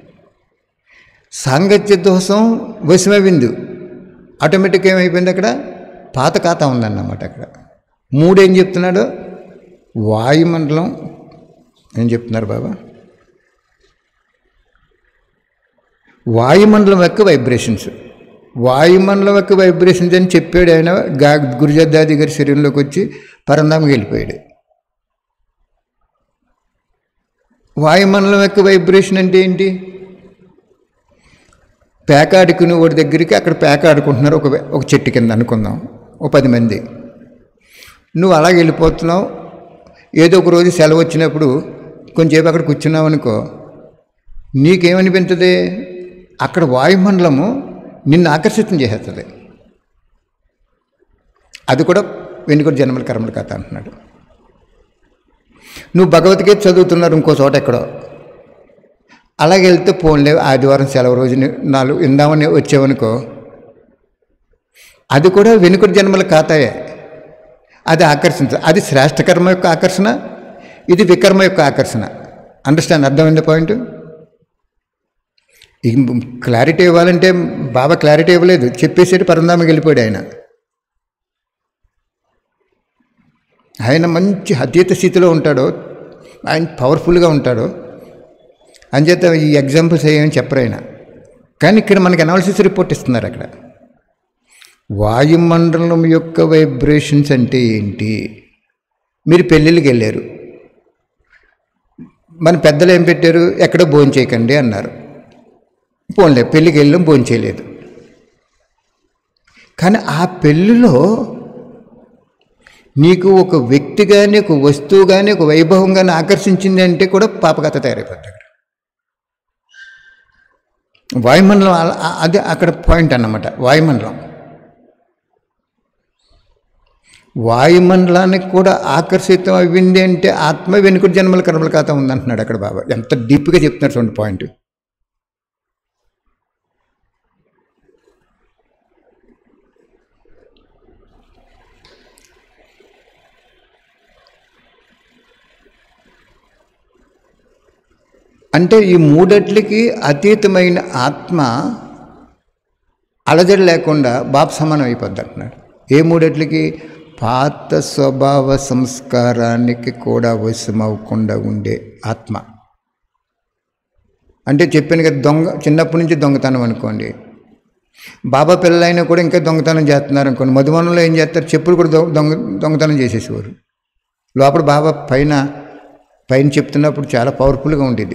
Speaker 1: సాంగత్య దోషం వశమైంది ఆటోమేటిక్ ఏమైపోయింది అక్కడ పాత ఖాతా ఉందన్నమాట అక్కడ మూడేం చెప్తున్నాడు వాయుమండలం ఏం చెప్తున్నారు బాబా వాయుమండలం యొక్క వైబ్రేషన్స్ వాయుమండలం యొక్క వైబ్రేషన్స్ అని చెప్పాడు ఆయన గా గురుజద్దాది గారి శరీరంలోకి వచ్చి పరంధామకి వెళ్ళిపోయాడు వాయుమండలం యొక్క వైబ్రేషన్ అంటే ఏంటి పేక ఆడుకునే వాడి దగ్గరికి అక్కడ పేక ఆడుకుంటున్నారు ఒక ఒక చెట్టు కింద అనుకుందాం ఒక పది మంది నువ్వు అలాగే వెళ్ళిపోతున్నావు ఏదో ఒక రోజు సెలవు వచ్చినప్పుడు కొంచెంసేపు అక్కడ కూర్చున్నావు అనుకో నీకేమనిపించదు అక్కడ వాయుమండలము నిన్ను ఆకర్షితం చేసేస్తుంది అది కూడా వెనుకటి జన్మల కర్మల కథ అంటున్నాడు నువ్వు భగవద్గీత చదువుతున్నారు ఇంకో చోట ఎక్కడో అలాగే వెళ్తే పోన్లే ఆదివారం సెలవు రోజుని నాలుగు ఇందామని వచ్చావనుకో అది కూడా వెనుకటి జన్మల ఖాతాయే అది ఆకర్షించ అది శ్రేష్ఠ కర్మ యొక్క ఆకర్షణ ఇది వికర్మ యొక్క ఆకర్షణ అండర్స్టాండ్ అర్థమైంది పాయింట్ క్లారిటీ ఇవ్వాలంటే బాబా క్లారిటీ ఇవ్వలేదు చెప్పేసేటి పరంధామకి వెళ్ళిపోయాడు ఆయన ఆయన మంచి అతీత స్థితిలో ఉంటాడు ఆయన పవర్ఫుల్గా ఉంటాడు అంచేత ఈ ఎగ్జాంపుల్స్ ఏమని చెప్పరు ఆయన కానీ ఇక్కడ మనకి అనాలిసిస్ రిపోర్ట్ ఇస్తున్నారు అక్కడ వాయుమండలం యొక్క వైబ్రేషన్స్ అంటే ఏంటి మీరు పెళ్ళిళ్ళకి వెళ్ళారు మన పెద్దలు ఏం పెట్టారు ఎక్కడ భోజనం చేయకండి అన్నారు పోన్లే పెళ్ళికి వెళ్ళాం భోజనం చేయలేదు కానీ ఆ పెళ్ళిలో నీకు ఒక వ్యక్తి కానీ ఒక వస్తువు కానీ ఒక వైభవం కానీ ఆకర్షించింది అంటే కూడా పాపకథ తయారైపోతుంది అక్కడ వాయుమండలం అది అక్కడ పాయింట్ అన్నమాట వాయుమండలం వాయుమండలానికి కూడా ఆకర్షితం అయింది అంటే ఆత్మ వెనుకటి జన్మల కర్మల ఖాతా ఉందంటున్నాడు అక్కడ బాబా ఎంత డీప్గా చెప్తున్నారు చూడండి పాయింట్ అంటే ఈ మూడట్లకి అతీతమైన ఆత్మ అలజడి లేకుండా బాప్ సమానం అయిపోద్ది అంటున్నాడు ఏ మూడట్లకి పాత స్వభావ సంస్కారానికి కూడా వశమవ్వకుండా ఉండే ఆత్మ అంటే చెప్పాను కదా దొంగ చిన్నప్పటి నుంచి దొంగతనం అనుకోండి బాబా పిల్లలైనా కూడా ఇంకా దొంగతనం చేస్తున్నారు అనుకోండి మధువనంలో ఏం చేస్తారు చెప్పులు కూడా దొంగ దొంగతనం చేసేసేవారు లోపల బాబా పైన పైన చెప్తున్నప్పుడు చాలా పవర్ఫుల్గా ఉండేది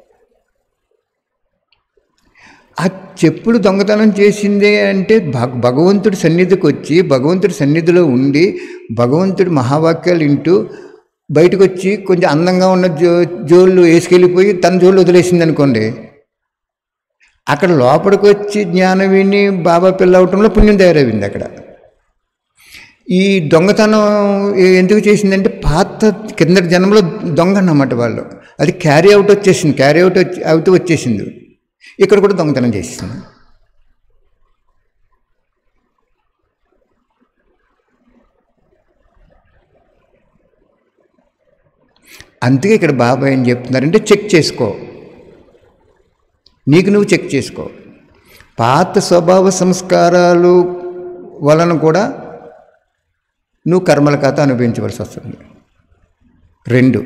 Speaker 1: ఆ చెప్పులు దొంగతనం చేసిందే అంటే భగ భగవంతుడి సన్నిధికి వచ్చి భగవంతుడి సన్నిధిలో ఉండి భగవంతుడి మహావాక్యాలు వింటూ బయటకు వచ్చి కొంచెం అందంగా ఉన్న జో జోళ్ళు వేసుకెళ్ళిపోయి తన జోళ్ళు వదిలేసింది అనుకోండి అక్కడ లోపలికి వచ్చి జ్ఞానం విని బాబా పిల్ల అవటంలో పుణ్యం తయారైంది అక్కడ ఈ దొంగతనం ఎందుకు చేసిందంటే పాత కింద జన్మలో దొంగ అన్నమాట వాళ్ళు అది క్యారీ అవుట్ వచ్చేసింది క్యారీ అవుట్ వచ్చి అవుతూ వచ్చేసింది ఇక్కడ కూడా దొంగతనం చేసింది అందుకే ఇక్కడ బాబా ఏం చెప్తున్నారంటే చెక్ చేసుకో నీకు నువ్వు చెక్ చేసుకో పాత స్వభావ సంస్కారాలు వలన కూడా నువ్వు కర్మల కథ అనుభవించవలసి వస్తుంది రెండు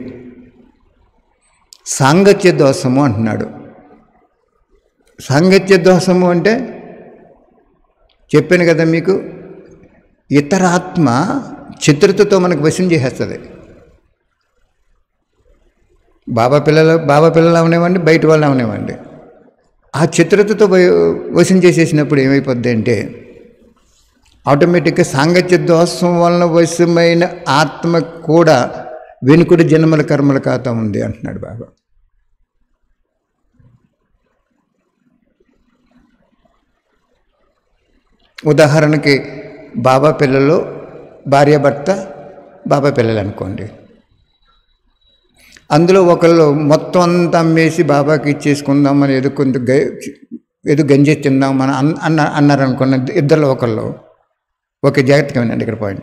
Speaker 1: సాంగత్య దోషము అంటున్నాడు సాంగత్య దోషము అంటే చెప్పాను కదా మీకు ఇతర ఆత్మ చిత్రతతో మనకు వశం చేసేస్తుంది బాబా పిల్లలు బాబా పిల్లలు అవనివ్వండి బయట వాళ్ళు అవనివ్వండి ఆ చిత్రతతో వయ- వశం చేసేసినప్పుడు ఏమైపోద్ది అంటే ఆటోమేటిక్గా సాంగత్య దోషం వలన వశమైన ఆత్మ కూడా వెనుకుడి జన్మల కర్మల ఖాతా ఉంది అంటున్నాడు బాబా ఉదాహరణకి బాబా పిల్లలు భార్యాభర్త బాబా పిల్లలు అనుకోండి అందులో ఒకళ్ళు మొత్తం అంతా అమ్మేసి బాబాకి ఇచ్చేసుకుందాం అని ఏదో కొంత గ ఏదో గంజి తిందాం మన అన్న అన్న అన్నారు అనుకున్న ఇద్దరు ఒకళ్ళు ఓకే జాగ్రత్తగా వినండి ఇక్కడ పాయింట్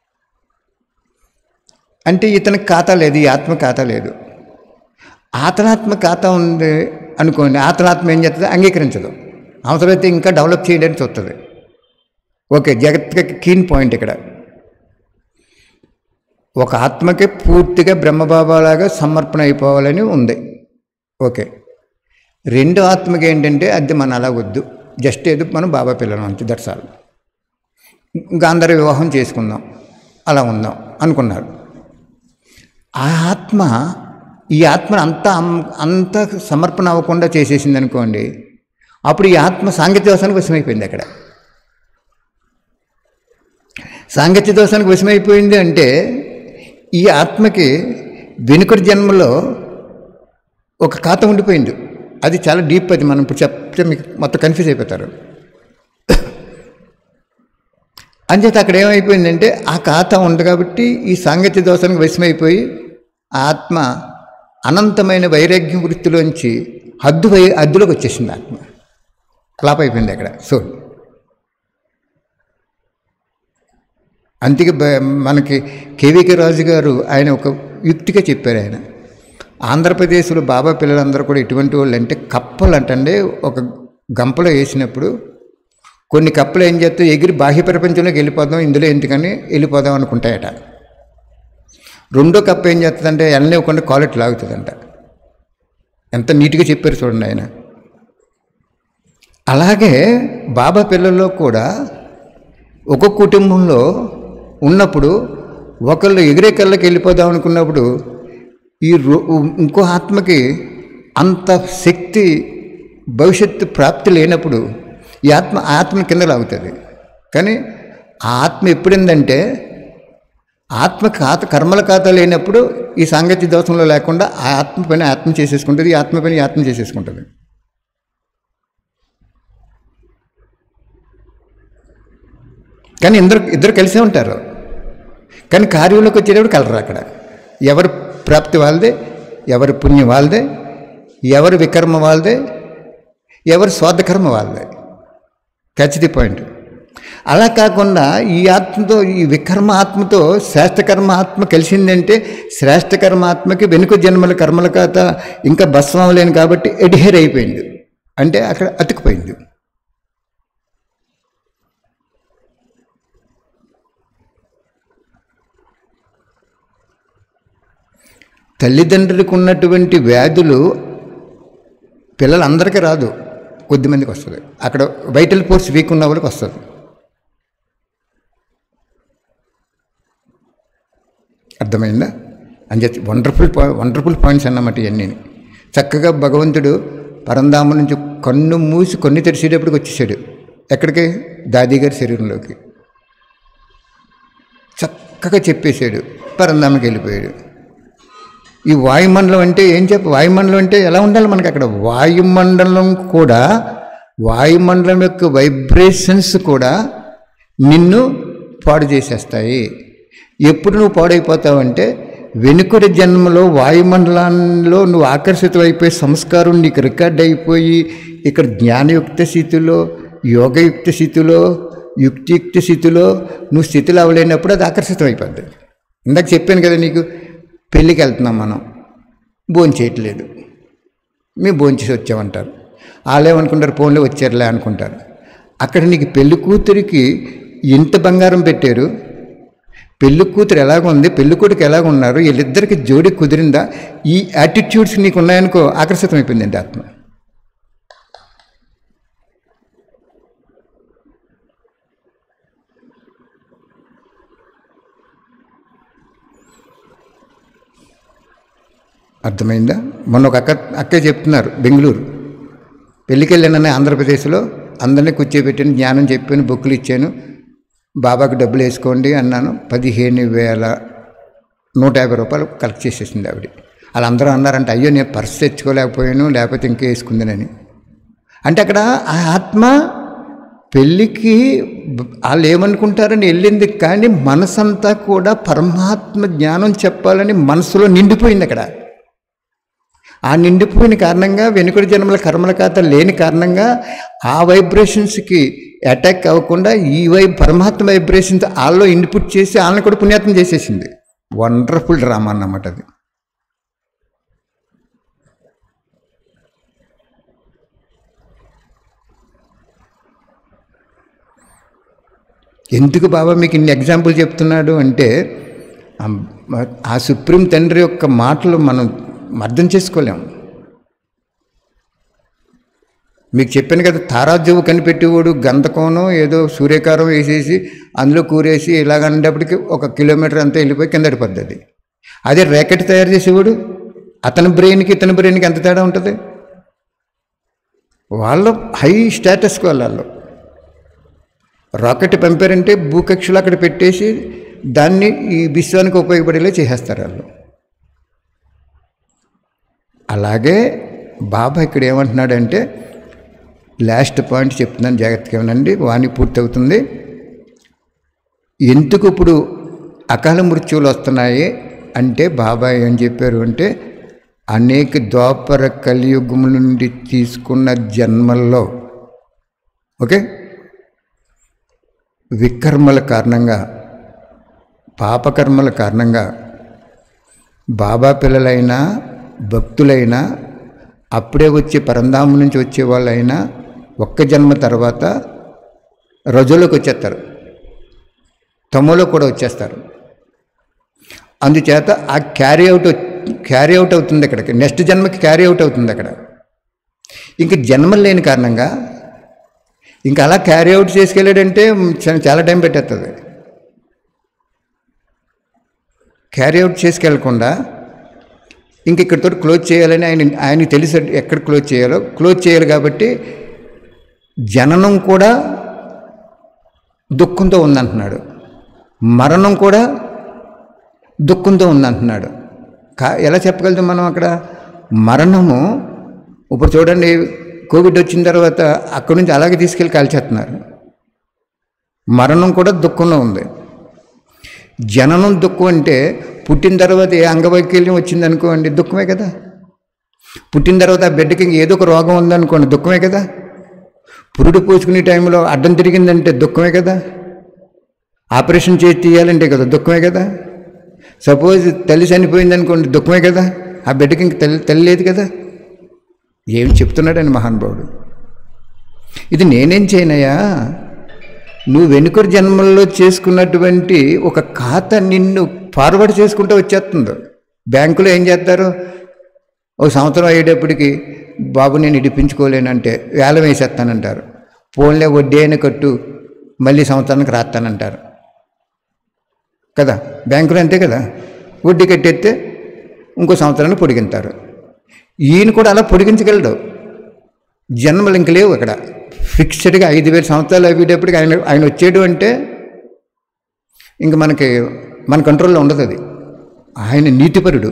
Speaker 1: అంటే ఇతనికి ఖాతా లేదు ఈ ఆత్మ ఖాతా లేదు ఆతనాత్మ ఖాతా ఉంది అనుకోండి ఆతనాత్మ ఏం చేస్తుంది అంగీకరించదు అవసరమైతే ఇంకా డెవలప్ చేయడానికి చూస్తుంది ఓకే జాగ్రత్తగా కీన్ పాయింట్ ఇక్కడ ఒక ఆత్మకి పూర్తిగా బ్రహ్మబాబాలాగా సమర్పణ అయిపోవాలని ఉంది ఓకే రెండో ఆత్మకి ఏంటంటే అది మన అలా వద్దు జస్ట్ ఏదో మనం బాబా పిల్లలు అంతే దర్శాలు గాంధర్వ వివాహం చేసుకుందాం అలా ఉందాం అనుకున్నారు ఆ ఆత్మ ఈ ఆత్మను అంత అంత సమర్పణ అవ్వకుండా చేసేసింది అనుకోండి అప్పుడు ఈ ఆత్మ సాంగత్య దోషానికి వశమైపోయింది అక్కడ సాంగత్య దోషానికి వశమైపోయింది అంటే ఈ ఆత్మకి వెనుకటి జన్మలో ఒక ఖాతా ఉండిపోయింది అది చాలా డీప్ అది మనం ఇప్పుడు చెప్తే మీకు మొత్తం కన్ఫ్యూజ్ అయిపోతారు అంచేత అక్కడ ఏమైపోయిందంటే ఆ ఖాతా ఉంది కాబట్టి ఈ సాంగత్య దోషానికి వశమైపోయి ఆ ఆత్మ అనంతమైన వైరాగ్యం వృత్తిలోంచి హద్దు వై హద్దులోకి వచ్చేసింది ఆత్మ క్లాప్ అయిపోయింది అక్కడ సో అందుకే బ- మనకి కేవీకే రాజు గారు ఆయన ఒక యుక్తిగా చెప్పారు ఆయన ఆంధ్రప్రదేశ్లో బాబా పిల్లలందరూ కూడా ఎటువంటి వాళ్ళు అంటే కప్పలు అంటండి ఒక గంపలో వేసినప్పుడు కొన్ని కప్పలు ఏం చేస్తాయి ఎగిరి బాహ్య ప్రపంచంలోకి వెళ్ళిపోదాం ఇందులో ఎందుకని వెళ్ళిపోదాం అనుకుంటాయట రెండో కప్ప ఏం చేస్తుందంటే వెళ్ళనివ్వకుండా కాలెట్ లాగుతుందంట ఎంత నీట్గా చెప్పారు చూడండి ఆయన అలాగే బాబా పిల్లల్లో కూడా ఒక కుటుంబంలో ఉన్నప్పుడు ఒకళ్ళు ఎగిరే కళ్ళకి వెళ్ళిపోదాం అనుకున్నప్పుడు ఈ రో- ఇంకో ఆత్మకి అంత శక్తి భవిష్యత్తు ప్రాప్తి లేనప్పుడు ఈ ఆత్మ ఆ ఆత్మ కింద లాగుతుంది కానీ ఆ ఆత్మ ఎప్పుడైందంటే ఆత్మ ఖాత కర్మల ఖాతా లేనప్పుడు ఈ సాంగత్య దోషంలో లేకుండా ఆ ఆత్మ పని ఆత్మ చేసేసుకుంటుంది ఈ ఆత్మ పని ఈ ఆత్మ చేసేసుకుంటుంది కానీ ఇద్దరు ఇద్దరు కలిసే ఉంటారు కానీ కార్యంలోకి వచ్చేటప్పుడు కలరు అక్కడ ఎవరి ప్రాప్తి వాళ్ళదే ఎవరి పుణ్యం వాళ్ళదే ఎవరి వికర్మ వాళ్ళదే ఎవరి స్వార్థకర్మ వాళ్ళదే క్యాచ్ ది పాయింట్ అలా కాకుండా ఈ ఆత్మతో ఈ వికర్మ ఆత్మతో శ్రేష్టకర్మ ఆత్మ కలిసిందంటే శ్రేష్టకర్మ ఆత్మకి వెనుక జన్మల కర్మల కాత ఇంకా భస్మం అవ్వలేను కాబట్టి ఎడిహేర్ అయిపోయింది అంటే అక్కడ అతుకుపోయింది తల్లిదండ్రులకు ఉన్నటువంటి వ్యాధులు పిల్లలందరికీ రాదు కొద్దిమందికి వస్తుంది అక్కడ వైటల్ ఫోర్స్ వీక్ ఉన్న వాళ్ళకి వస్తుంది అర్థమైందా అని చెప్పి వండర్ఫుల్ వండర్ఫుల్ పాయింట్స్ అన్నమాట ఇవన్నీ చక్కగా భగవంతుడు పరంధామ నుంచి కన్ను మూసి కన్ను తెరిచేటప్పటికి వచ్చేసాడు ఎక్కడికి దాది గారి శరీరంలోకి చక్కగా చెప్పేశాడు పరంధామకి వెళ్ళిపోయాడు ఈ వాయుమండలం అంటే ఏం చెప్ప వాయుమండలం అంటే ఎలా ఉండాలి మనకి అక్కడ వాయుమండలం కూడా వాయుమండలం యొక్క వైబ్రేషన్స్ కూడా నిన్ను పాడు చేసేస్తాయి ఎప్పుడు నువ్వు పాడైపోతావంటే వెనుకటి జన్మలో వాయుమండలంలో నువ్వు ఆకర్షితమైపోయి సంస్కారం నీకు రికార్డ్ అయిపోయి ఇక్కడ జ్ఞానయుక్త స్థితిలో యోగయుక్త స్థితిలో యుక్తియుక్త స్థితిలో నువ్వు స్థితిలో అవ్వలేనప్పుడు అది ఆకర్షితం అయిపోద్ది ఇందాక చెప్పాను కదా నీకు పెళ్ళికి వెళ్తున్నాం మనం భోజనం చేయట్లేదు మేము భోజనం చేసి వచ్చామంటారు వాళ్ళు ఏమనుకుంటారు ఫోన్లో వచ్చారులే అనుకుంటారు అక్కడ నీకు పెళ్లి కూతురికి ఇంత బంగారం పెట్టారు పెళ్లి కూతురు ఎలాగ ఉంది పెళ్లి కొడుకు ఎలాగ ఉన్నారు వీళ్ళిద్దరికి జోడి కుదిరిందా ఈ యాటిట్యూడ్స్ నీకు ఉన్నాయనుకో ఆకర్షితం అయిపోయిందండి ఆత్మ అర్థమైందా మొన్న ఒక అక్క అక్కే చెప్తున్నారు బెంగళూరు పెళ్ళికి వెళ్ళానని ఆంధ్రప్రదేశ్లో అందరినీ కూర్చోబెట్టాను జ్ఞానం చెప్పాను బుక్కులు ఇచ్చాను బాబాకి డబ్బులు వేసుకోండి అన్నాను పదిహేను వేల నూట యాభై రూపాయలు కలెక్ట్ చేసేసింది ఆవిడ వాళ్ళందరూ అన్నారంటే అయ్యో నేను పర్స్ తెచ్చుకోలేకపోయాను లేకపోతే ఇంకా వేసుకుందినని అంటే అక్కడ ఆ ఆత్మ పెళ్ళికి బ- వాళ్ళు ఏమనుకుంటారని వెళ్ళింది కానీ మనసంతా కూడా పరమాత్మ జ్ఞానం చెప్పాలని మనసులో నిండిపోయింది అక్కడ ఆ నిండిపోయిన కారణంగా వెనుకటి జన్మల కర్మల ఖాతా లేని కారణంగా ఆ వైబ్రేషన్స్కి అటాక్ అవ్వకుండా ఈ వై పరమాత్మ వైబ్రేషన్స్ వాళ్ళలో ఇన్పుట్ చేసి వాళ్ళని కూడా పుణ్యాత్మ చేసేసింది వండర్ఫుల్ డ్రామా అన్నమాట అది ఎందుకు బాబా మీకు ఇన్ని ఎగ్జాంపుల్ చెప్తున్నాడు అంటే ఆ- ఆ సుప్రీం తండ్రి యొక్క మాటలు మనం అర్థం చేసుకోలేం మీకు చెప్పాను కదా తారాజువు కనిపెట్టేవాడు గంధకోణం ఏదో సూర్యకారం వేసేసి అందులో కూరేసి ఇలాగనేటప్పటికి ఒక కిలోమీటర్ అంతా వెళ్ళిపోయి కిందటి పద్ధతి అదే ర్యాకెట్ తయారు చేసేవాడు అతని బ్రెయిన్కి ఇతని బ్రెయిన్కి ఎంత తేడా ఉంటుంది వాళ్ళు హై స్టేటస్కి వాళ్ళు రాకెట్ పంపారంటే భూకక్షలు అక్కడ పెట్టేసి దాన్ని ఈ విశ్వానికి ఉపయోగపడేలా చేసేస్తారు వాళ్ళు అలాగే బాబా ఇక్కడ ఏమంటున్నాడంటే లాస్ట్ పాయింట్ చెప్తున్నాను జాగ్రత్తగా వినండి వాణి పూర్తవుతుంది ఎందుకు ఇప్పుడు అకాల మృత్యువులు వస్తున్నాయి అంటే బాబా ఏం చెప్పారు అంటే అనేక ద్వాపర కలియుగముల నుండి తీసుకున్న జన్మల్లో ఓకే వికర్మల కారణంగా పాపకర్మల కారణంగా బాబా పిల్లలైనా భక్తులైనా అప్పుడే వచ్చే పరంధామం నుంచి వచ్చే వాళ్ళైనా ఒక్క జన్మ తర్వాత రజులోకి వచ్చేస్తారు తమలో కూడా వచ్చేస్తారు అందుచేత ఆ క్యారీ అవుట్ క్యారీ అవుట్ అవుతుంది అక్కడికి నెక్స్ట్ జన్మకి క్యారీ అవుట్ అవుతుంది అక్కడ ఇంక జన్మలు లేని కారణంగా ఇంకా అలా క్యారీ అవుట్ చేసుకెళ్ళాడంటే చా- చాలా టైం పెట్టేస్తుంది క్యారీ అవుట్ చేసుకెళ్లకుండా ఇంక ఇక్కడితో క్లోజ్ చేయాలని ఆయన ఆయనకి తెలిసి ఎక్కడ క్లోజ్ చేయాలో క్లోజ్ చేయాలి కాబట్టి జననం కూడా దుఃఖంతో ఉందంటున్నాడు మరణం కూడా దుఃఖంతో ఉందంటున్నాడు కా ఎలా చెప్పగలుగుతాం మనం అక్కడ మరణము ఇప్పుడు చూడండి కోవిడ్ వచ్చిన తర్వాత అక్కడి నుంచి అలాగే తీసుకెళ్ళి కాల్చేస్తున్నారు మరణం కూడా దుఃఖంలో ఉంది జననం దుఃఖం అంటే పుట్టిన తర్వాత ఏ అంగవైకల్యం వచ్చిందనుకోండి దుఃఖమే కదా పుట్టిన తర్వాత ఆ బిడ్డకి ఏదో ఒక రోగం ఉందనుకోండి దుఃఖమే కదా పురుడు పోసుకునే టైంలో అడ్డం తిరిగిందంటే దుఃఖమే కదా ఆపరేషన్ చేసి తీయాలంటే కదా దుఃఖమే కదా సపోజ్ తల్లి చనిపోయిందనుకోండి దుఃఖమే కదా ఆ బిడ్డకి ఇంక తల్లి తల్లి లేదు కదా ఏం చెప్తున్నాడని మహానుభావుడు ఇది నేనేం చేయనయ్యా నువ్వు వెనుకటి జన్మల్లో చేసుకున్నటువంటి ఒక ఖాతా నిన్ను ఫార్వర్డ్ చేసుకుంటూ వచ్చేస్తుంది బ్యాంకులో ఏం చేస్తారు ఒక సంవత్సరం అయ్యేటప్పటికి బాబు నేను ఇడిపించుకోలేనంటే వేలం వేసేస్తానంటారు ఫోన్లే వడ్డీ అయినా కట్టు మళ్ళీ సంవత్సరానికి రాస్తానంటారు కదా బ్యాంకులో అంతే కదా వడ్డీ కట్టేస్తే ఇంకో సంవత్సరాన్ని పొడిగింతారు ఈయన కూడా అలా పొడిగించగలడు జన్మలు ఇంక లేవు అక్కడ ఫిక్స్డ్గా ఐదు వేల సంవత్సరాలు అయ్యేటప్పటికి ఆయన ఆయన వచ్చేడు అంటే ఇంక మనకి మన కంట్రోల్లో ఉండదు అది ఆయన నీతిపరుడు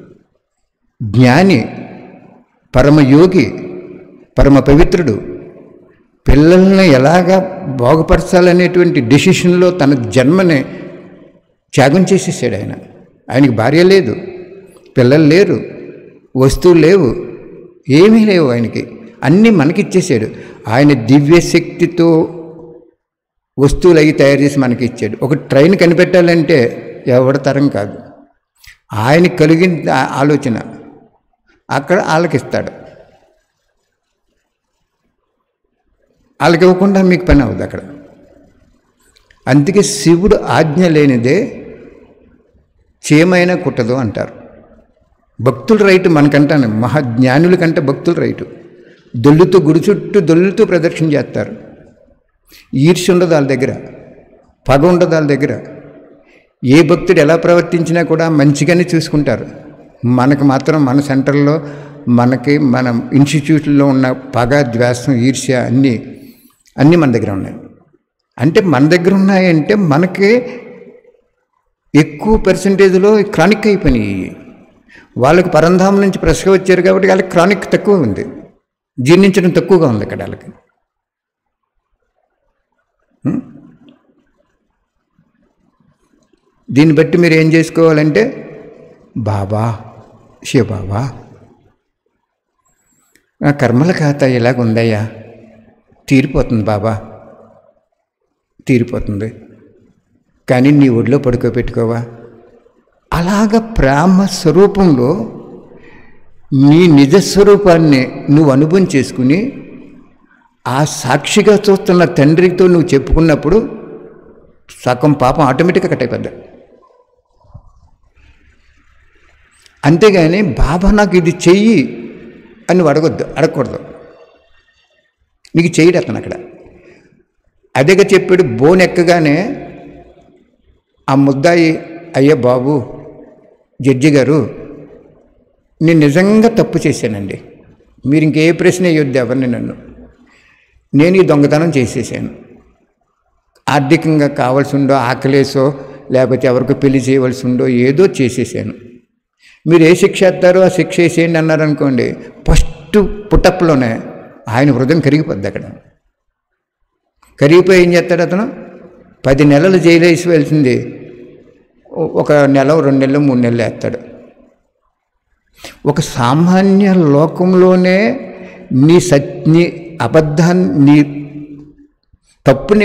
Speaker 1: జ్ఞాని పరమయోగి పరమ పవిత్రుడు పిల్లల్ని ఎలాగా బాగుపరచాలనేటువంటి డెసిషన్లో తన జన్మని త్యాగం చేసేసాడు ఆయన ఆయనకి భార్య లేదు పిల్లలు లేరు వస్తువులు లేవు ఏమీ లేవు ఆయనకి అన్నీ మనకిచ్చేసాడు ఆయన దివ్యశక్తితో వస్తువులు అవి తయారు చేసి మనకి ఇచ్చాడు ఒక ట్రైన్ కనిపెట్టాలంటే ఎవరి తరం కాదు ఆయనకి కలిగిన ఆ- ఆలోచన అక్కడ వాళ్ళకిస్తాడు వాళ్ళకి ఇవ్వకుండా మీకు పని అవ్వదు అక్కడ అందుకే శివుడు ఆజ్ఞ లేనిదే చేమైనా కుట్టదు అంటారు భక్తుల రైటు మనకంటాను మహాజ్ఞానుల కంటే భక్తుల రైటు దొల్లుతూ గుడి చుట్టూ దొల్లుతూ ప్రదక్షిణ చేస్తారు ఈర్ష్య ఉండదు వాళ్ళ దగ్గర పగ ఉండదు వాళ్ళ దగ్గర ఏ భక్తుడు ఎలా ప్రవర్తించినా కూడా మంచిగానే చూసుకుంటారు మనకు మాత్రం మన సెంటర్లో మనకి మన ఇన్స్టిట్యూట్లో ఉన్న పగ ద్వేషం ఈర్ష్య అన్నీ అన్నీ మన దగ్గర ఉన్నాయి అంటే మన దగ్గర ఉన్నాయంటే మనకి ఎక్కువ పర్సంటేజ్లో క్రానిక్ అయిపోయినాయి వాళ్ళకి పరంధామం నుంచి ఫ్రెష్గా వచ్చారు కాబట్టి వాళ్ళకి క్రానిక్ తక్కువ ఉంది జీర్ణించడం తక్కువగా ఉంది ఇక్కడ వాళ్ళకి ఉం? దీన్ని బట్టి మీరు ఏం చేసుకోవాలంటే బాబా శివబాబా నా కర్మల ఖాతా ఇలాగ ఉందయ్యా తీరిపోతుంది బాబా తీరిపోతుంది కానీ నీ ఒడిలో పడుకోబెట్టుకోవా అలాగ ప్రేమ స్వరూపంలో నీ నిజ స్వరూపాన్ని నువ్వు అనుభవం చేసుకుని ఆ సాక్షిగా చూస్తున్న తండ్రితో నువ్వు చెప్పుకున్నప్పుడు సగం పాపం ఆటోమేటిక్గా కట్ అయిపోద్ది అంతేగాని బాబా నాకు ఇది చెయ్యి అని నువ్వు అడగొద్దు అడగకూడదు నీకు చేయడు అతను అక్కడ అదేగా చెప్పాడు బోన్ ఎక్కగానే ఆ ముద్దాయి అయ్యా బాబు జడ్జి గారు నేను నిజంగా తప్పు చేశానండి మీరు ఇంకే ప్రశ్న వేయొద్దు ఎవరిని నన్ను నేను ఈ దొంగతనం చేసేసాను ఆర్థికంగా కావాల్సి ఉండో ఆకలేసో లేకపోతే ఎవరికో పెళ్లి చేయవలసి ఉండో ఏదో చేసేసాను మీరు ఏ శిక్ష వేస్తారో ఆ శిక్ష వేసేయండి అన్నారనుకోండి ఫస్ట్ పుటప్లోనే ఆయన హృదయం కరిగిపోద్ది అక్కడ కరిగిపోయి ఏం చేస్తాడు అతను పది నెలలు జైలు వేసి వెళ్తుంది ఒక నెల రెండు నెలలు మూడు నెలలు వేస్తాడు ఒక సామాన్య లోకంలోనే నీ సత్ నీ అబద్ధాన్ని నీ తప్పుని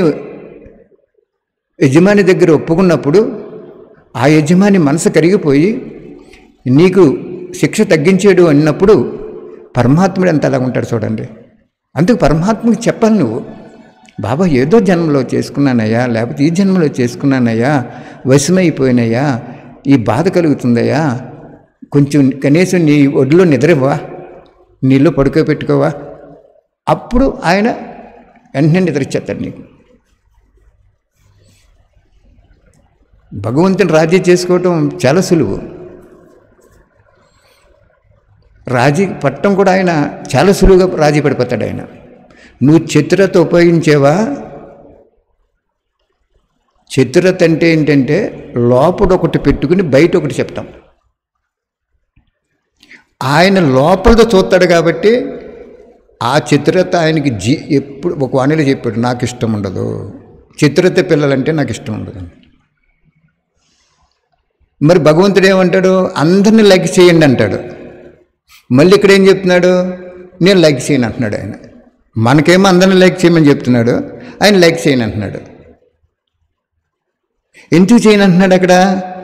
Speaker 1: యజమాని దగ్గర ఒప్పుకున్నప్పుడు ఆ యజమాని మనసు కరిగిపోయి నీకు శిక్ష తగ్గించాడు అన్నప్పుడు పరమాత్ముడు ఎంత అలా ఉంటాడు చూడండి అందుకు పరమాత్మకి చెప్పాలి నువ్వు బాబా ఏదో జన్మలో చేసుకున్నానయ్యా లేకపోతే ఈ జన్మలో చేసుకున్నానయ్యా వశమైపోయినయ్యా ఈ బాధ కలుగుతుందయ్యా కొంచెం కనీసం నీ ఒడిలో నిద్రవ్వా నీళ్ళు పడుకోబెట్టుకోవా అప్పుడు ఆయన వెంటనే నిద్రచ్చేస్తాడు నీకు భగవంతుని రాజీ చేసుకోవటం చాలా సులువు రాజీ పట్టం కూడా ఆయన చాలా సులువుగా రాజీ పడిపోతాడు ఆయన నువ్వు చతురత ఉపయోగించేవా చతురత అంటే ఏంటంటే లోపల ఒకటి పెట్టుకుని బయట ఒకటి చెప్తాం ఆయన లోపలతో చూస్తాడు కాబట్టి ఆ చిత్రత ఆయనకి జీ ఎప్పుడు ఒక వాణిలో చెప్పాడు నాకు ఇష్టం ఉండదు చిత్రత పిల్లలంటే నాకు ఇష్టం ఉండదు మరి భగవంతుడు ఏమంటాడు అందరిని లైక్ చేయండి అంటాడు మళ్ళీ ఇక్కడ ఏం చెప్తున్నాడు నేను లైక్ చేయను అంటున్నాడు ఆయన మనకేమో అందరిని లైక్ చేయమని చెప్తున్నాడు ఆయన లైక్ చేయను అంటున్నాడు ఎందుకు చేయను అంటున్నాడు అక్కడ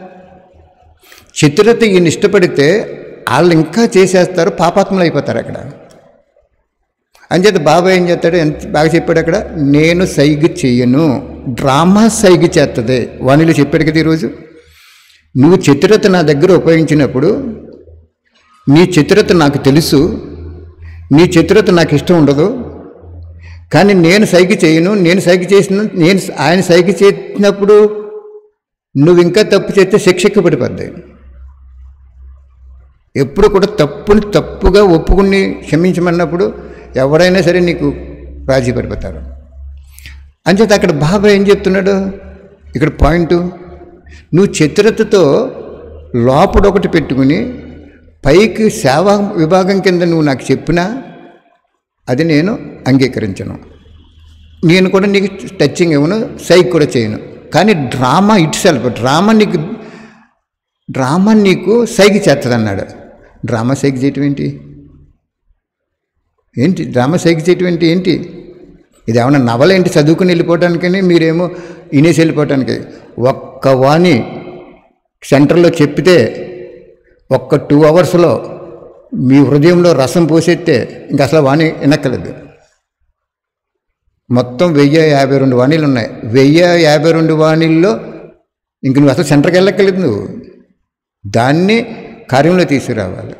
Speaker 1: చిత్రత ఈయన ఇష్టపడితే వాళ్ళు ఇంకా చేసేస్తారు పాపాత్మలు అయిపోతారు అక్కడ అంచేత బాబా ఏం చేస్తాడు ఎంత బాగా చెప్పాడు అక్కడ నేను సైగ చెయ్యను డ్రామా సైగ చేస్తుంది వాణిలో చెప్పాడు కదా ఈరోజు నువ్వు చిత్రత నా దగ్గర ఉపయోగించినప్పుడు నీ చిత్రత నాకు తెలుసు నీ చిత్రత నాకు ఇష్టం ఉండదు కానీ నేను సైగ చేయను నేను సైగ చేసిన నేను ఆయన సైగ చేసినప్పుడు నువ్వు ఇంకా తప్పు చేస్తే శిక్షకు పడిపోద్ది ఎప్పుడు కూడా తప్పుని తప్పుగా ఒప్పుకుని క్షమించమన్నప్పుడు ఎవరైనా సరే నీకు రాజీ పడిపోతారు అంచేత అక్కడ బాబా ఏం చెప్తున్నాడు ఇక్కడ పాయింట్ నువ్వు చిత్రతతో లోపల ఒకటి పెట్టుకుని పైకి సేవా విభాగం కింద నువ్వు నాకు చెప్పినా అది నేను అంగీకరించను నేను కూడా నీకు టచింగ్ ఇవ్వను సైక్ కూడా చేయను కానీ డ్రామా ఇట్ సెల్ఫ్ డ్రామా నీకు డ్రామా నీకు సైకి చేస్తుంది అన్నాడు డ్రామా సైకి చేయటం ఏంటి ఏంటి డ్రామా సైకి చేయటం ఏంటి ఏంటి ఇది ఏమన్నా నవల ఏంటి చదువుకుని వెళ్ళిపోవటానికని మీరేమో ఇనేసి వెళ్ళిపోవటానికి ఒక్క వాణి సెంటర్లో చెప్పితే ఒక్క టూ అవర్స్లో మీ హృదయంలో రసం పోసేస్తే ఇంక అసలు వాణి వినక్కలేదు మొత్తం వెయ్యి యాభై రెండు వాణీలు ఉన్నాయి వెయ్యి యాభై రెండు వాణీల్లో ఇంక నువ్వు అసలు సెంటర్కి వెళ్ళక్కర్లేదు నువ్వు దాన్ని కార్యంలో తీసుకురావాలి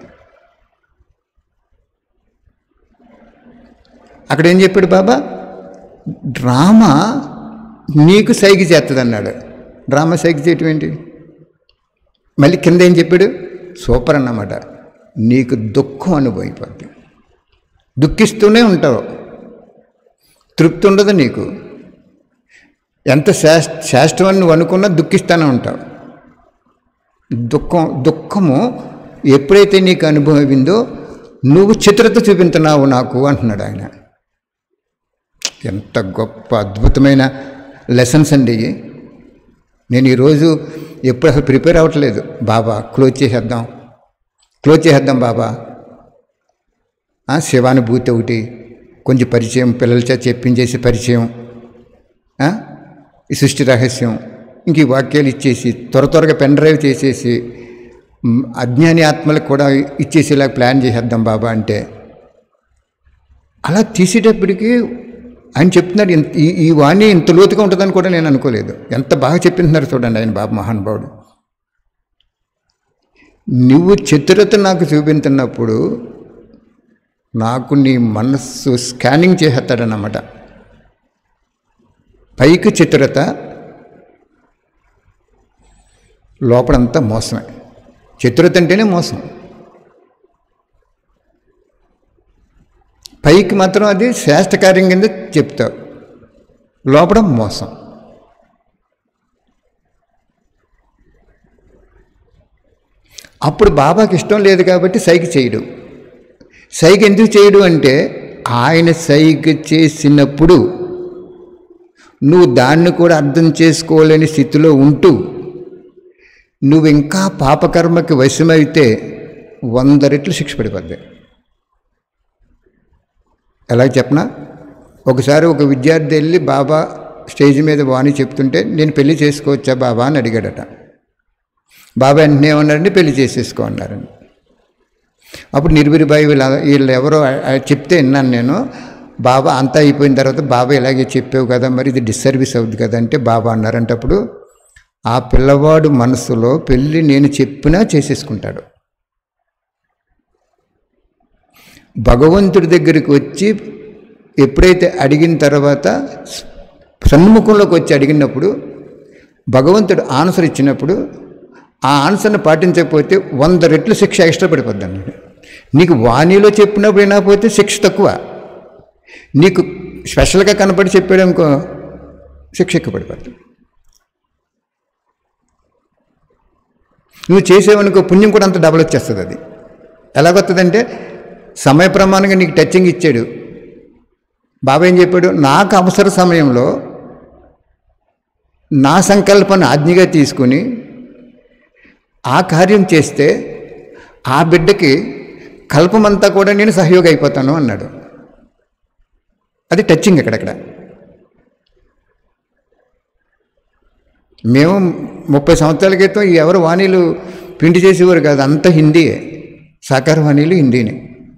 Speaker 1: అక్కడ ఏం చెప్పాడు బాబా డ్రామా నీకు సైకి చేస్తుంది అన్నాడు డ్రామా సైకి చేయటం ఏంటి మళ్ళీ కింద ఏం చెప్పాడు సూపర్ అన్నమాట నీకు దుఃఖం అనుభవిపోద్ది దుఃఖిస్తూనే ఉంటావు తృప్తి ఉండదు నీకు ఎంత శాస్ శాస్త్రమని నువ్వు అనుకున్నా దుఃఖిస్తూనే ఉంటావు దుఃఖం దుఃఖము ఎప్పుడైతే నీకు అనుభవం అయిందో నువ్వు చిత్రత చూపించున్నావు నాకు అంటున్నాడు ఆయన ఎంత గొప్ప అద్భుతమైన లెసన్స్ అండి ఇవి నేను ఈరోజు ఎప్పుడు అసలు ప్రిపేర్ అవ్వట్లేదు బాబా క్లోజ్ చేసేద్దాం క్లోజ్ చేసేద్దాం బాబా ఆ, శివానుభూతి ఒకటి కొంచెం పరిచయం పిల్లల చేత చెప్పించేసి పరిచయం ఆ, ఈ సృష్టి రహస్యం ఇంక ఈ వాక్యాలు ఇచ్చేసి త్వర త్వరగా పెన్ డ్రైవ్ చేసేసి మ్, అజ్ఞాని ఆత్మలకు కూడా ఇచ్చేసేలా ప్లాన్ చేసేద్దాం బాబా అంటే అలా తీసేటప్పటికి ఆయన చెప్తున్నాడు ఇంత- ఈ ఈ వాణి ఇంత లోతుగా ఉంటుందని కూడా నేను అనుకోలేదు ఎంత బాగా చెప్పింటున్నారు చూడండి ఆయన బాబు మహానుభావుడు నువ్వు చతురత నాకు చూపించినప్పుడు నాకు నీ మనస్సు స్కానింగ్ చేసేస్తాడన్నమాట పైకి చతురత లోపలంతా మోసమే చతురత అంటేనే మోసం పైకి మాత్రం అది శ్రేష్టకార్యం కింద చెప్తావు లోపల మోసం అప్పుడు బాబాకి ఇష్టం లేదు కాబట్టి సైకి చేయడు సైకి ఎందుకు చేయడు అంటే ఆయన సైకి చేసినప్పుడు నువ్వు దాన్ని కూడా అర్థం చేసుకోలేని స్థితిలో ఉంటూ నువ్వు ఇంకా పాపకర్మకి వశమైతే వంద రెట్లు శిక్ష పడిపోద్ది ఎలా చెప్పనా ఒకసారి ఒక విద్యార్థి వెళ్ళి బాబా స్టేజ్ మీద వాణి చెప్తుంటే నేను పెళ్లి చేసుకోవచ్చా బాబా అని అడిగాడట బాబా వెంటనే ఏమన్నారండి పెళ్లి చేసేసుకో అన్నారండి అప్పుడు నిర్భీరిబాయి వీళ్ళ వీళ్ళు ఎవరో ఆ- ఆ చెప్తే విన్నాను నేను బాబా అంతా అయిపోయిన తర్వాత బాబా ఇలాగే చెప్పావు కదా మరి ఇది డిస్సర్వీస్ అవుద్ది కదా అంటే బాబా అన్నారంటే అప్పుడు ఆ పిల్లవాడు మనసులో పెళ్ళి నేను చెప్పినా చేసేసుకుంటాడు భగవంతుడి దగ్గరికి వచ్చి ఎప్పుడైతే అడిగిన తర్వాత సన్ముఖంలోకి వచ్చి అడిగినప్పుడు భగవంతుడు ఆన్సర్ ఇచ్చినప్పుడు ఆ ఆన్సర్ని పాటించకపోతే వంద రెట్లు శిక్ష ఎక్స్ట్రా పడిపోద్ది అన్నాడు నీకు వాణిలో చెప్పినప్పుడు వినకపోతే శిక్ష తక్కువ నీకు స్పెషల్గా కనపడి చెప్పాడు అనుకో శిక్ష ఎక్కువ పడిపోద్ది నువ్వు చేసేవనుకో పుణ్యం కూడా అంత డబల్ వచ్చేస్తుంది అది ఎలాగొస్తుందంటే సమయ ప్రమాణంగా నీకు టచింగ్ ఇచ్చాడు బాబా ఏం చెప్పాడు నాకు అవసర సమయంలో నా సంకల్పాన్ని ఆజ్ఞగా తీసుకుని ఆ కార్యం చేస్తే ఆ బిడ్డకి కల్పమంతా కూడా నేను సహయోగ అయిపోతాను అన్నాడు అది టచింగ్ అక్కడక్కడ మేము ముప్పై సంవత్సరాల క్రితం ఎవరు వాణీలు ప్రింట్ చేసేవారు కాదు అంత హిందీయే సాకార వాణీలు హిందీనే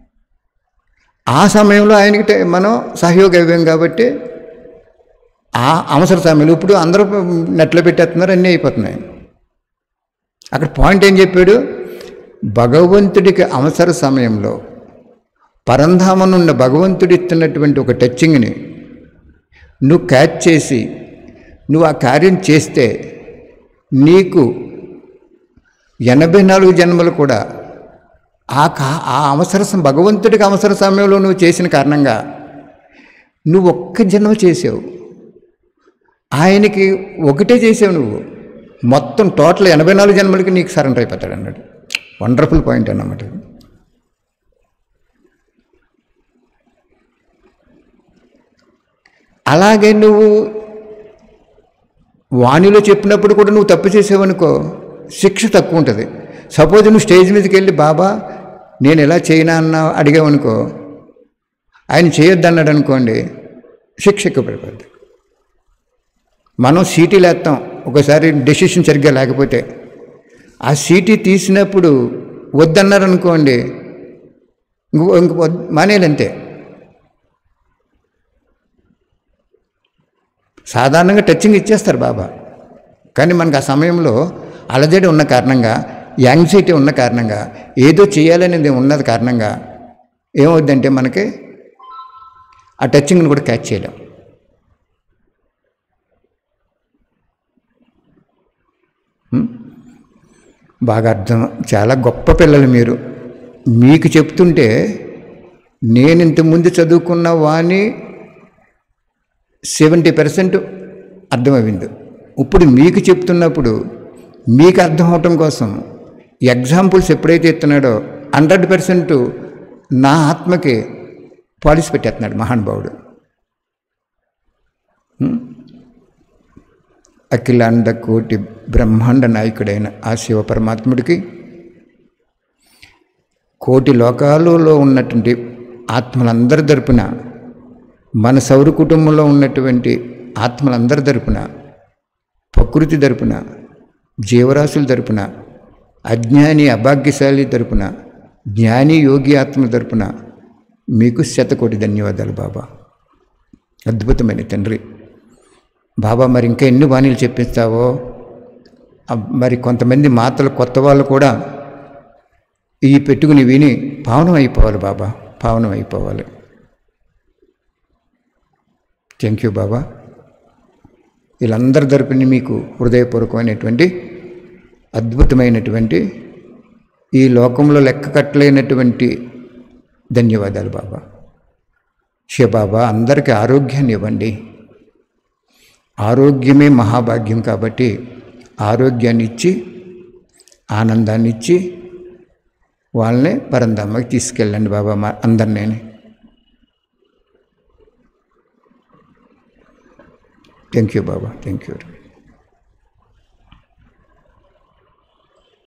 Speaker 1: ఆ సమయంలో ఆయనకి టే- మనం సహయోగం ఇవ్వాం కాబట్టి ఆ అవసర సమయంలో ఇప్పుడు అందరూ నెట్లో పెట్టేస్తున్నారు అన్నీ అయిపోతున్నాయి అక్కడ పాయింట్ ఏం చెప్పాడు భగవంతుడికి అవసర సమయంలో పరంధామనున్న భగవంతుడు ఇస్తున్నటువంటి ఒక టచింగ్ని నువ్వు క్యాచ్ చేసి నువ్వు ఆ కార్యం చేస్తే నీకు ఎనభై నాలుగు జన్మలు కూడా ఆ కా ఆ అవసర సమ- భగవంతుడికి అవసర సమయంలో నువ్వు చేసిన కారణంగా నువ్వు ఒక్క జన్మ చేసావు ఆయనకి ఒకటే చేసావు నువ్వు మొత్తం టోటల్ ఎనభై నాలుగు జన్మలకి నీకు సరెండర్ అయిపోతాడు అన్నాడు వండర్ఫుల్ పాయింట్ అన్నమాట అలాగే నువ్వు వాణిలో చెప్పినప్పుడు కూడా నువ్వు తప్పు చేసావనుకో శిక్ష తక్కువ ఉంటుంది సపోజ్ నువ్వు స్టేజ్ మీదకి వెళ్ళి బాబా నేను ఎలా చేయనా అన్న అడిగావనుకో ఆయన చేయొద్దు అన్నాడు అనుకోండి శిక్ష ఎక్కువ పడిపోద్ది మనం సీటీలు వేస్తాం ఒకసారి డెసిషన్ సరిగ్గా లేకపోతే ఆ సీటీ తీసినప్పుడు వద్దన్నారు అనుకోండి ఇంకో ఇంక వద్- మానేయాలి అంతే సాధారణంగా టచింగ్ ఇచ్చేస్తారు బాబా కానీ మనకు ఆ సమయంలో అలజడి ఉన్న కారణంగా యాంగ్జైటీ ఉన్న కారణంగా ఏదో చేయాలనేది ఉన్నది కారణంగా ఏమవుద్దంటే మనకి ఆ టచింగ్ని కూడా క్యాచ్ చేయలేం హ్మ్? బాగా అర్థం చాలా గొప్ప పిల్లలు మీరు మీకు చెప్తుంటే నేను ఇంతకుముందు చదువుకున్న వాణి సెవెంటీ పర్సెంట్ అర్థమైంది ఇప్పుడు మీకు చెప్తున్నప్పుడు మీకు అర్థం అవటం కోసం ఎగ్జాంపుల్స్ ఎప్పుడైతే ఇస్తున్నాడో హండ్రెడ్ పర్సెంట్ నా ఆత్మకి పాలిసి పెట్టేస్తున్నాడు మహానుభావుడు హ్మ్? అఖిలాండ కోటి బ్రహ్మాండ నాయకుడైన ఆ శివ పరమాత్ముడికి కోటి లోకాలలో ఉన్నటువంటి ఆత్మలందరి తరపున మన సౌర కుటుంబంలో ఉన్నటువంటి ఆత్మలందరి తరపున ప్రకృతి తరపున జీవరాశుల తరపున అజ్ఞాని అభాగ్యశాలి తరపున జ్ఞాని యోగి ఆత్మ తరపున మీకు శతకోటి ధన్యవాదాలు బాబా అద్భుతమైన తండ్రి బాబా మరి ఇంకా ఎన్ని బాణీలు చెప్పిస్తావో అబ్- మరి కొంతమంది మాతలు కొత్త వాళ్ళు కూడా ఈ పెట్టుకుని విని పావనం అయిపోవాలి బాబా పావనం అయిపోవాలి థ్యాంక్ యూ బాబా వీళ్ళందరి తరపున మీకు హృదయపూర్వకమైనటువంటి అద్భుతమైనటువంటి ఈ లోకంలో లెక్క కట్టలేనటువంటి ధన్యవాదాలు బాబా శివ బాబా అందరికీ ఆరోగ్యాన్ని ఇవ్వండి ఆరోగ్యమే మహాభాగ్యం కాబట్టి ఆరోగ్యాన్ని ఇచ్చి ఆనందాన్ని ఇచ్చి వాళ్ళని పరందమ్మకి తీసుకెళ్ళండి బాబా మా అందరినీ థ్యాంక్ యూ బాబా థ్యాంక్ యూ